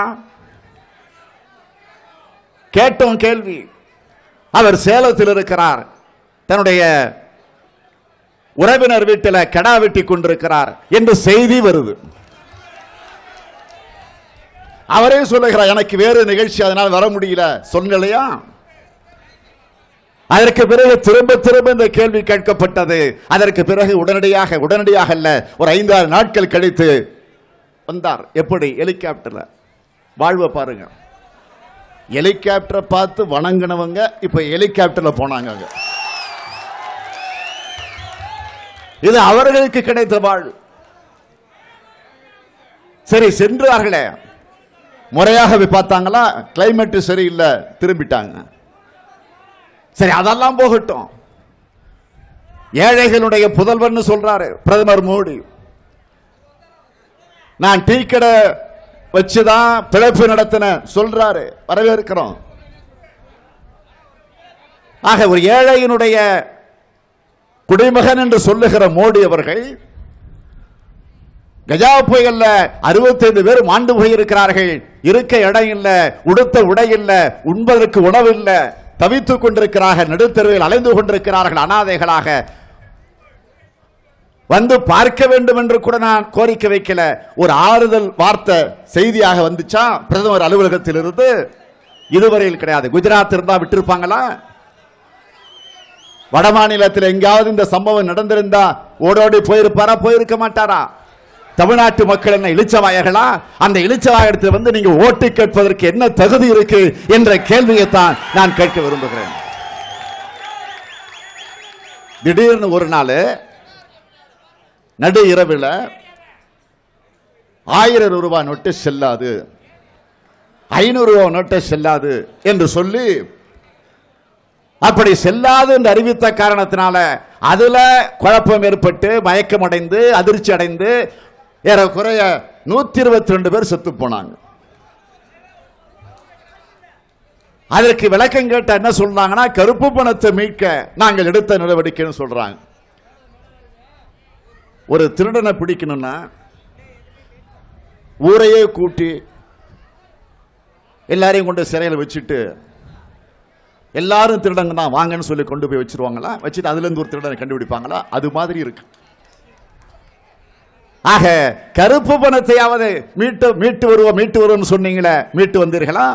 கேட்டோம் கேள்வி அவர் சேலத்தில் இருக்கிறார் தன்னுடைய உறவினர் வீட்டில் கடா வெட்டி கொண்டிருக்கிறார் என்று செய்தி வருது அவரே சொல்லுகிறார் எனக்கு வேறு நிகழ்ச்சி அதனால் வர முடியல சொன்னலையா அதற்கு பிறகு திரும்ப திரும்ப இந்த கேள்வி கேட்கப்பட்டது அதற்கு பிறகு உடனடியாக உடனடியாக அல்ல ஒரு ஐந்தாறு நாட்கள் கழித்து வந்தார் எப்படி ஹெலிகாப்டர்ல வாழ்வை பாருங்க ஹெலிகாப்டரை பார்த்து வணங்கினவங்க இப்ப ஹெலிகாப்டர்ல போனாங்க அங்க. இது அவர்களுக்கு கிடைத்த வாழ்வு சரி சென்றார்களே முறையாக போய் பார்த்தாங்களா கிளைமேட் சரியில்லை திரும்பிட்டாங்க சரி அதெல்லாம் போகட்டும் ஏழைகளுடைய புதல்வன் சொல்றாரு பிரதமர் மோடி நான் டீ கடை வச்சுதான் பிழைப்பு நடத்தின சொல்றாரு வரவேற்கிறோம் ஆக ஒரு ஏழையினுடைய குடிமகன் என்று சொல்லுகிற மோடி அவர்கள் கஜா புயல்ல அறுபத்தைந்து பேர் மாண்டு போயிருக்கிறார்கள் இருக்க இடம் இல்ல உடுத்த உடை இல்ல உண்பதற்கு உணவு இல்ல தவித்துக் கொண்டிருக்கிறார்கள் நடுத்தருவில் அலைந்து கொண்டிருக்கிறார்கள் அனாதைகளாக வந்து பார்க்க வேண்டும் என்று கூட நான் கோரிக்கை வைக்கல ஒரு ஆறுதல் வார்த்தை செய்தியாக வந்துச்சா பிரதமர் அலுவலகத்தில் இருந்து இதுவரையில் கிடையாது குஜராத் இருந்தா விட்டிருப்பாங்களா வட மாநிலத்தில் எங்கேயாவது இந்த சம்பவம் நடந்திருந்தா ஓடோடி போயிருப்பாரா போயிருக்க மாட்டாரா தமிழ்நாட்டு மக்கள் என்ன இளிச்சவாயர்களா அந்த இளிச்சவாயத்தில் வந்து நீங்க ஓட்டு கேட்பதற்கு என்ன தகுதி இருக்கு என்ற கேள்வியைத்தான் நான் கேட்க விரும்புகிறேன் திடீர்னு ஒரு நாள் நடு இரவில் ஆயிரம் ரூபாய் நோட்டு செல்லாது ஐநூறு ரூபாய் நோட்டு செல்லாது என்று சொல்லி அப்படி செல்லாது என்று அறிவித்த காரணத்தினால அதுல குழப்பம் ஏற்பட்டு மயக்கம் அடைந்து அதிர்ச்சி அடைந்து ஏறக்குறைய நூத்தி இருபத்தி ரெண்டு பேர் செத்து போனாங்க அதற்கு விளக்கம் கேட்ட என்ன சொல்றாங்கன்னா கருப்பு பணத்தை மீட்க நாங்கள் எடுத்த நடவடிக்கைன்னு சொல்றாங்க ஒரு திருடனை பிடிக்கணும்னா ஊரையே கூட்டி எல்லாரையும் கொண்டு சிறையில் வச்சுட்டு எல்லாரும் திருடங்க தான் வாங்கன்னு சொல்லி கொண்டு போய் வச்சிருவாங்களா வச்சுட்டு அதுல இருந்து ஒரு திருடனை கண்டுபிடிப்பாங்களா அது மாதிரி இருக்கு ஆக கருப்பு பணத்தையாவது மீட்டு மீட்டு வருவோம் மீட்டு வருவோம்னு சொன்னீங்களே மீட்டு வந்தீர்களா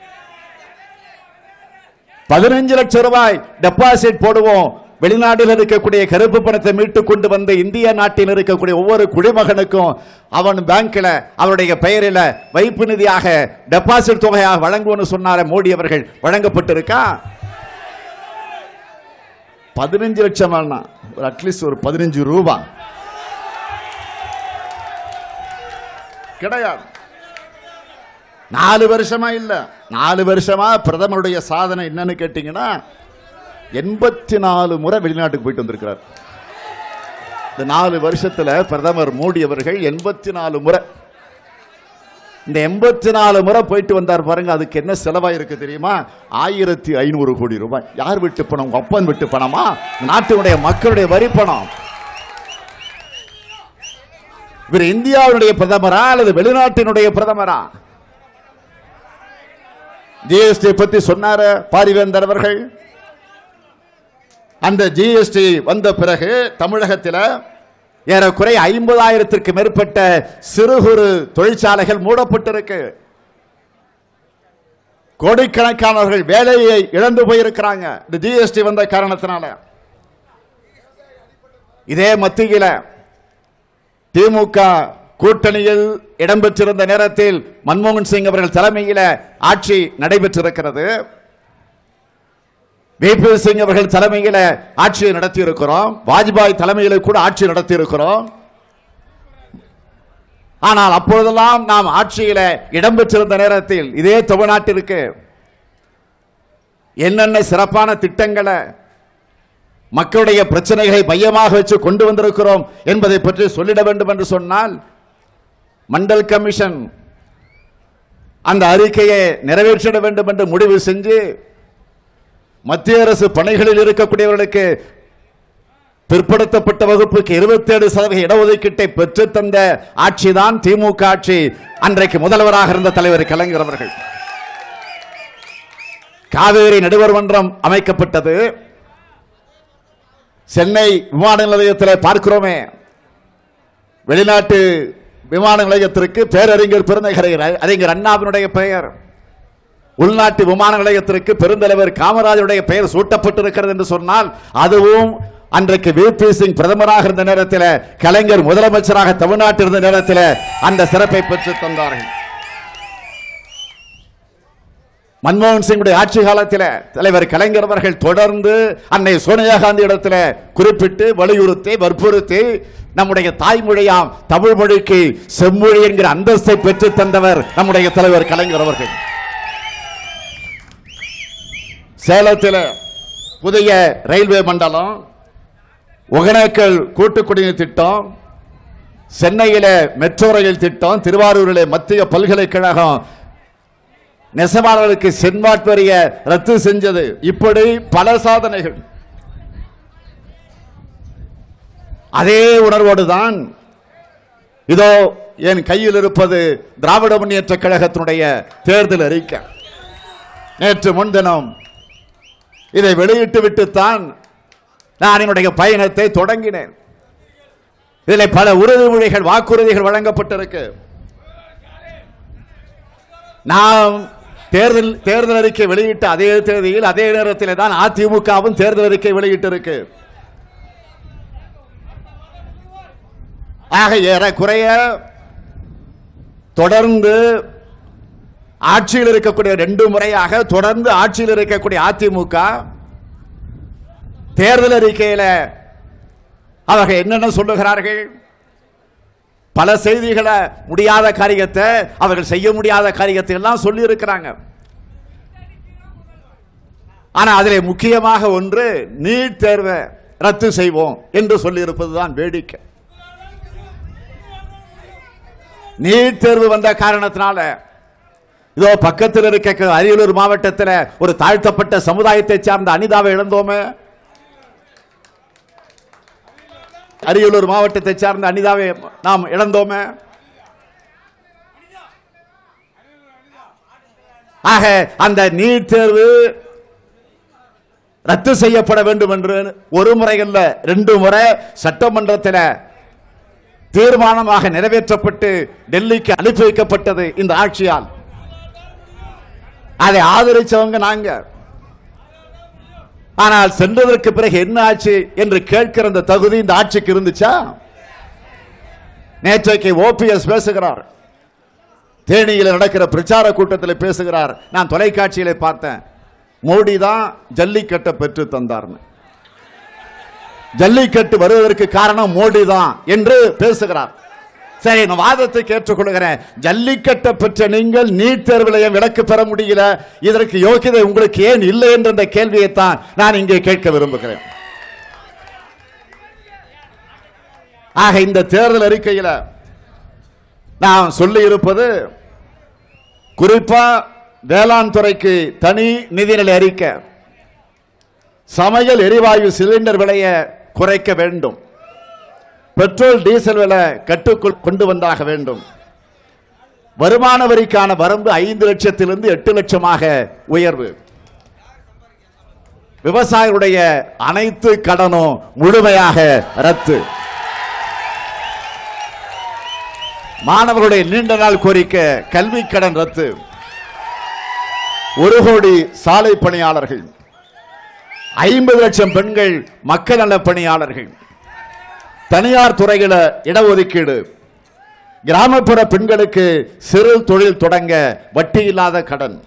பதினஞ்சு லட்சம் ரூபாய் டெபாசிட் போடுவோம் வெளிநாட்டில் இருக்கக்கூடிய கருப்பு பணத்தை மீட்டு கொண்டு வந்து இந்திய நாட்டில் இருக்கக்கூடிய ஒவ்வொரு குடிமகனுக்கும் அவன் பேங்க்ல அவருடைய பெயரில் வைப்பு நிதியாக டெபாசிட் தொகையாக வழங்குவோம்னு சொன்னார மோடி அவர்கள் வழங்கப்பட்டிருக்கா பதினஞ்சு லட்சம் வேணாம் ஒரு அட்லீஸ்ட் ஒரு பதினஞ்சு ரூபாய் கிடையாது நாலு வருஷமா இல்ல நாலு வருஷமா பிரதமருடைய சாதனை என்னன்னு கேட்டீங்கன்னா எண்பத்தி நாலு முறை வெளிநாட்டுக்கு போயிட்டு வந்திருக்கிறார் இந்த நாலு வருஷத்துல பிரதமர் மோடி அவர்கள் எண்பத்தி நாலு முறை இந்த எண்பத்தி நாலு முறை போயிட்டு வந்தார் பாருங்க அதுக்கு என்ன செலவாயிருக்கு தெரியுமா ஆயிரத்தி ஐநூறு கோடி ரூபாய் யார் விட்டு பணம் உங்க அப்பன் விட்டு பணமா நாட்டினுடைய மக்களுடைய வரி பணம் இவர் இந்தியாவுடைய பிரதமரா அல்லது வெளிநாட்டினுடைய பிரதமரா ஜிஎஸ்டி பத்தி சொன்னாரு பாரிவேந்தர் அவர்கள் அந்த ஜிஎஸ்டி வந்த பிறகு தமிழகத்தில் ஏறக்குறைய ஐம்பதாயிரத்திற்கு மேற்பட்ட சிறு குறு தொழிற்சாலைகள் மூடப்பட்டிருக்கு கோடிக்கணக்கானவர்கள் வேலையை இழந்து போயிருக்கிறாங்க இந்த ஜிஎஸ்டி வந்த காரணத்தினால இதே மத்தியில திமுக கூட்டணியில் இடம்பெற்றிருந்த நேரத்தில் மன்மோகன் சிங் அவர்கள் தலைமையில ஆட்சி நடைபெற்றிருக்கிறது விபி சிங் அவர்கள் தலைமையில ஆட்சியை நடத்தி இருக்கிறோம் வாஜ்பாய் தலைமையில கூட ஆட்சி நடத்தி இருக்கிறோம் ஆனால் அப்பொழுதெல்லாம் நாம் ஆட்சியில இடம்பெற்றிருந்த நேரத்தில் இதே தமிழ்நாட்டிற்கு என்னென்ன சிறப்பான திட்டங்களை மக்களுடைய பிரச்சனைகளை மையமாக வச்சு கொண்டு வந்திருக்கிறோம் என்பதை பற்றி சொல்லிட வேண்டும் என்று சொன்னால் மண்டல் கமிஷன் அந்த அறிக்கையை நிறைவேற்றிட வேண்டும் என்று முடிவு செஞ்சு மத்திய அரசு பணிகளில் இருக்கக்கூடியவர்களுக்கு பிற்படுத்தப்பட்ட வகுப்புக்கு இருபத்தி ஏழு சதவீத இடஒதுக்கீட்டை பெற்று தந்த ஆட்சிதான் திமுக ஆட்சி அன்றைக்கு முதல்வராக இருந்த தலைவர் கலைஞர் அவர்கள் காவேரி நடுவர் மன்றம் அமைக்கப்பட்டது சென்னை விமான நிலையத்தில் பார்க்கிறோமே வெளிநாட்டு விமான நிலையத்திற்கு பேரறிஞர் பெருநகரை அறிஞர் அண்ணாவினுடைய பெயர் உள்நாட்டு விமான நிலையத்திற்கு பெருந்தலைவர் காமராஜருடைய பெயர் சூட்டப்பட்டிருக்கிறது என்று சொன்னால் அதுவும் அன்றைக்கு விபி சிங் பிரதமராக இருந்த நேரத்தில் கலைஞர் முதலமைச்சராக தமிழ்நாட்டில் இருந்த நேரத்தில் அந்த சிறப்பை பெற்று தந்தார்கள் மன்மோகன் சிங்குடைய ஆட்சி காலத்தில் தலைவர் கலைஞர் அவர்கள் தொடர்ந்து அன்னை சோனியா காந்தி இடத்துல குறிப்பிட்டு வலியுறுத்தி வற்புறுத்தி நம்முடைய தாய்மொழியாம் தமிழ் மொழிக்கு செம்மொழி என்கிற அந்தஸ்தை பெற்று தந்தவர் நம்முடைய தலைவர் கலைஞர் அவர்கள் சேலத்தில் புதிய ரயில்வே மண்டலம் ஒகனேக்கல் கூட்டு குடிநீர் திட்டம் சென்னையில மெட்ரோ ரயில் திட்டம் திருவாரூரில் மத்திய பல்கலைக்கழகம் நெசவாளர்களுக்கு சென்வாட் வரிய ரத்து செஞ்சது இப்படி பல சாதனைகள் அதே உணர்வோடு தான் இதோ என் கையில் இருப்பது திராவிட முன்னேற்ற கழகத்தினுடைய தேர்தல் அறிக்கை நேற்று முன்தினம் இதை வெளியிட்டு விட்டுத்தான் நான் என்னுடைய பயணத்தை தொடங்கினேன் இதில் பல உறுதிமொழிகள் வாக்குறுதிகள் வழங்கப்பட்டிருக்கு நாம் தேர்தல் தேர்தல் அறிக்கை வெளியிட்ட அதே தேதியில் அதே நேரத்தில் தான் அதிமுகவும் தேர்தல் அறிக்கை வெளியிட்டிருக்கு ஆக ஏறக்குறைய தொடர்ந்து ஆட்சியில் இருக்கக்கூடிய ரெண்டு முறையாக தொடர்ந்து ஆட்சியில் இருக்கக்கூடிய அதிமுக தேர்தல் அறிக்கையில அவர்கள் என்னென்ன சொல்லுகிறார்கள் பல செய்திகளை முடியாத காரியத்தை அவர்கள் செய்ய முடியாத காரியத்தை எல்லாம் சொல்லி இருக்கிறாங்க ஆனா அதிலே முக்கியமாக ஒன்று நீட் தேர்வை ரத்து செய்வோம் என்று சொல்லி இருப்பதுதான் வேடிக்கை நீட் தேர்வு வந்த காரணத்தினால இதோ பக்கத்தில் இருக்க அரியலூர் மாவட்டத்தில் ஒரு தாழ்த்தப்பட்ட சமுதாயத்தை சார்ந்த அனிதாவை இழந்தோமே அரியலூர் மாவட்டத்தை சார்ந்த அனிதாவை நாம் இழந்தோமே ஆக அந்த நீட் தேர்வு ரத்து செய்யப்பட வேண்டும் என்று ஒரு முறை அல்ல ரெண்டு முறை சட்டமன்றத்தில் தீர்மானமாக நிறைவேற்றப்பட்டு டெல்லிக்கு அனுப்பி வைக்கப்பட்டது இந்த ஆட்சியால் அதை ஆதரிச்சவங்க நாங்க ஆனால் சென்றதற்கு பிறகு என்ன ஆச்சு என்று கேட்கிற அந்த தகுதி இந்த ஆட்சிக்கு இருந்துச்சா நேற்றைக்கு ஓபிஎஸ் பேசுகிறார் தேனியில் நடக்கிற பிரச்சார கூட்டத்தில் பேசுகிறார் நான் தொலைக்காட்சியில பார்த்தேன் மோடி தான் ஜல்லிக்கட்டை பெற்று தந்தார்னு ஜல்லிக்கட்டு வருவதற்கு காரணம் மோடி தான் என்று பேசுகிறார் சரி நான் வாதத்தை ஏற்றுக்கொள்கிறேன் ஜல்லிக்கட்டை பெற்ற நீங்கள் நீட் தேர்விலையும் விலக்கு பெற முடியல இதற்கு யோகியதை உங்களுக்கு ஏன் இல்லை என்ற இந்த கேள்வியைத்தான் நான் இங்கே கேட்க விரும்புகிறேன் ஆக இந்த தேர்தல் அறிக்கையில் நான் சொல்லி இருப்பது குறிப்பா வேளாண் துறைக்கு தனி நிதிநிலை அறிக்கை சமையல் எரிவாயு சிலிண்டர் விலையை குறைக்க வேண்டும் பெட்ரோல் டீசல் விலை கட்டுக்குள் கொண்டு வந்தாக வேண்டும் வருமான வரிக்கான வரம்பு ஐந்து லட்சத்திலிருந்து எட்டு லட்சமாக உயர்வு விவசாயிகளுடைய அனைத்து கடனும் முழுமையாக ரத்து மாணவர்களுடைய நீண்ட நாள் கோரிக்கை கல்வி கடன் ரத்து ஒரு கோடி சாலை பணியாளர்கள் ஐம்பது லட்சம் பெண்கள் மக்கள் நல பணியாளர்கள் தனியார் துறையில இடஒதுக்கீடு கிராமப்புற பெண்களுக்கு சிறு தொழில் தொடங்க வட்டி இல்லாத கடன்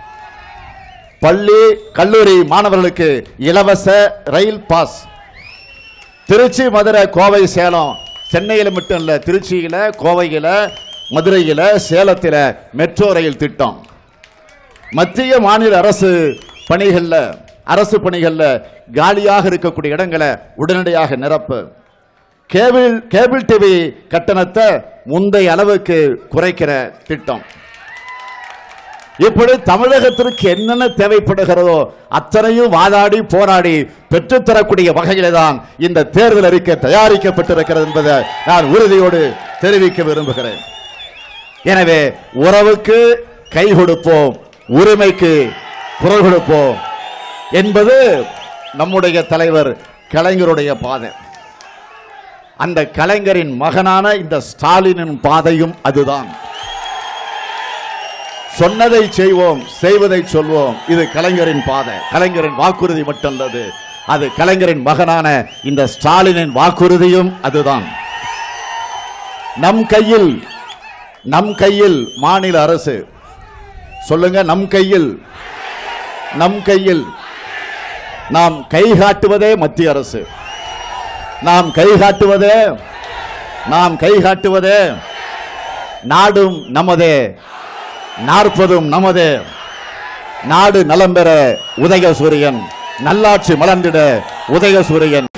பள்ளி கல்லூரி மாணவர்களுக்கு இலவச ரயில் பாஸ் திருச்சி மதுரை கோவை சேலம் சென்னையில் மட்டும் இல்ல திருச்சியில கோவையில மதுரையில சேலத்தில மெட்ரோ ரயில் திட்டம் மத்திய மாநில அரசு பணிகள்ல அரசு பணிகள்ல காலியாக இருக்கக்கூடிய இடங்களை உடனடியாக நிரப்பு கேபிள் கேபிள் டிவி கட்டணத்தை முந்தைய அளவுக்கு குறைக்கிற திட்டம் இப்படி தமிழகத்திற்கு என்னென்ன தேவைப்படுகிறதோ அத்தனையும் வாதாடி போராடி பெற்றுத்தரக்கூடிய வகையிலே தான் இந்த தேர்தல் அறிக்கை தயாரிக்கப்பட்டிருக்கிறது என்பதை நான் உறுதியோடு தெரிவிக்க விரும்புகிறேன் எனவே உறவுக்கு கை கொடுப்போம் உரிமைக்கு குரல் கொடுப்போம் என்பது நம்முடைய தலைவர் கலைஞருடைய பாதை அந்த கலைஞரின் மகனான இந்த ஸ்டாலினின் பாதையும் அதுதான் சொன்னதை செய்வோம் செய்வதை சொல்வோம் இது கலைஞரின் பாதை கலைஞரின் வாக்குறுதி மட்டுமல்லது அது கலைஞரின் மகனான இந்த ஸ்டாலினின் வாக்குறுதியும் அதுதான் நம் கையில் நம் கையில் மாநில அரசு சொல்லுங்க நம் கையில் நம் கையில் நாம் கை காட்டுவதே மத்திய அரசு நாம் கை காட்டுவதே நாம் கை காட்டுவதே நாடும் நமதே நாற்பதும் நமது நாடு நலம் பெற உதயசூரியன் நல்லாட்சி மலர்ந்திட உதயசூரியன்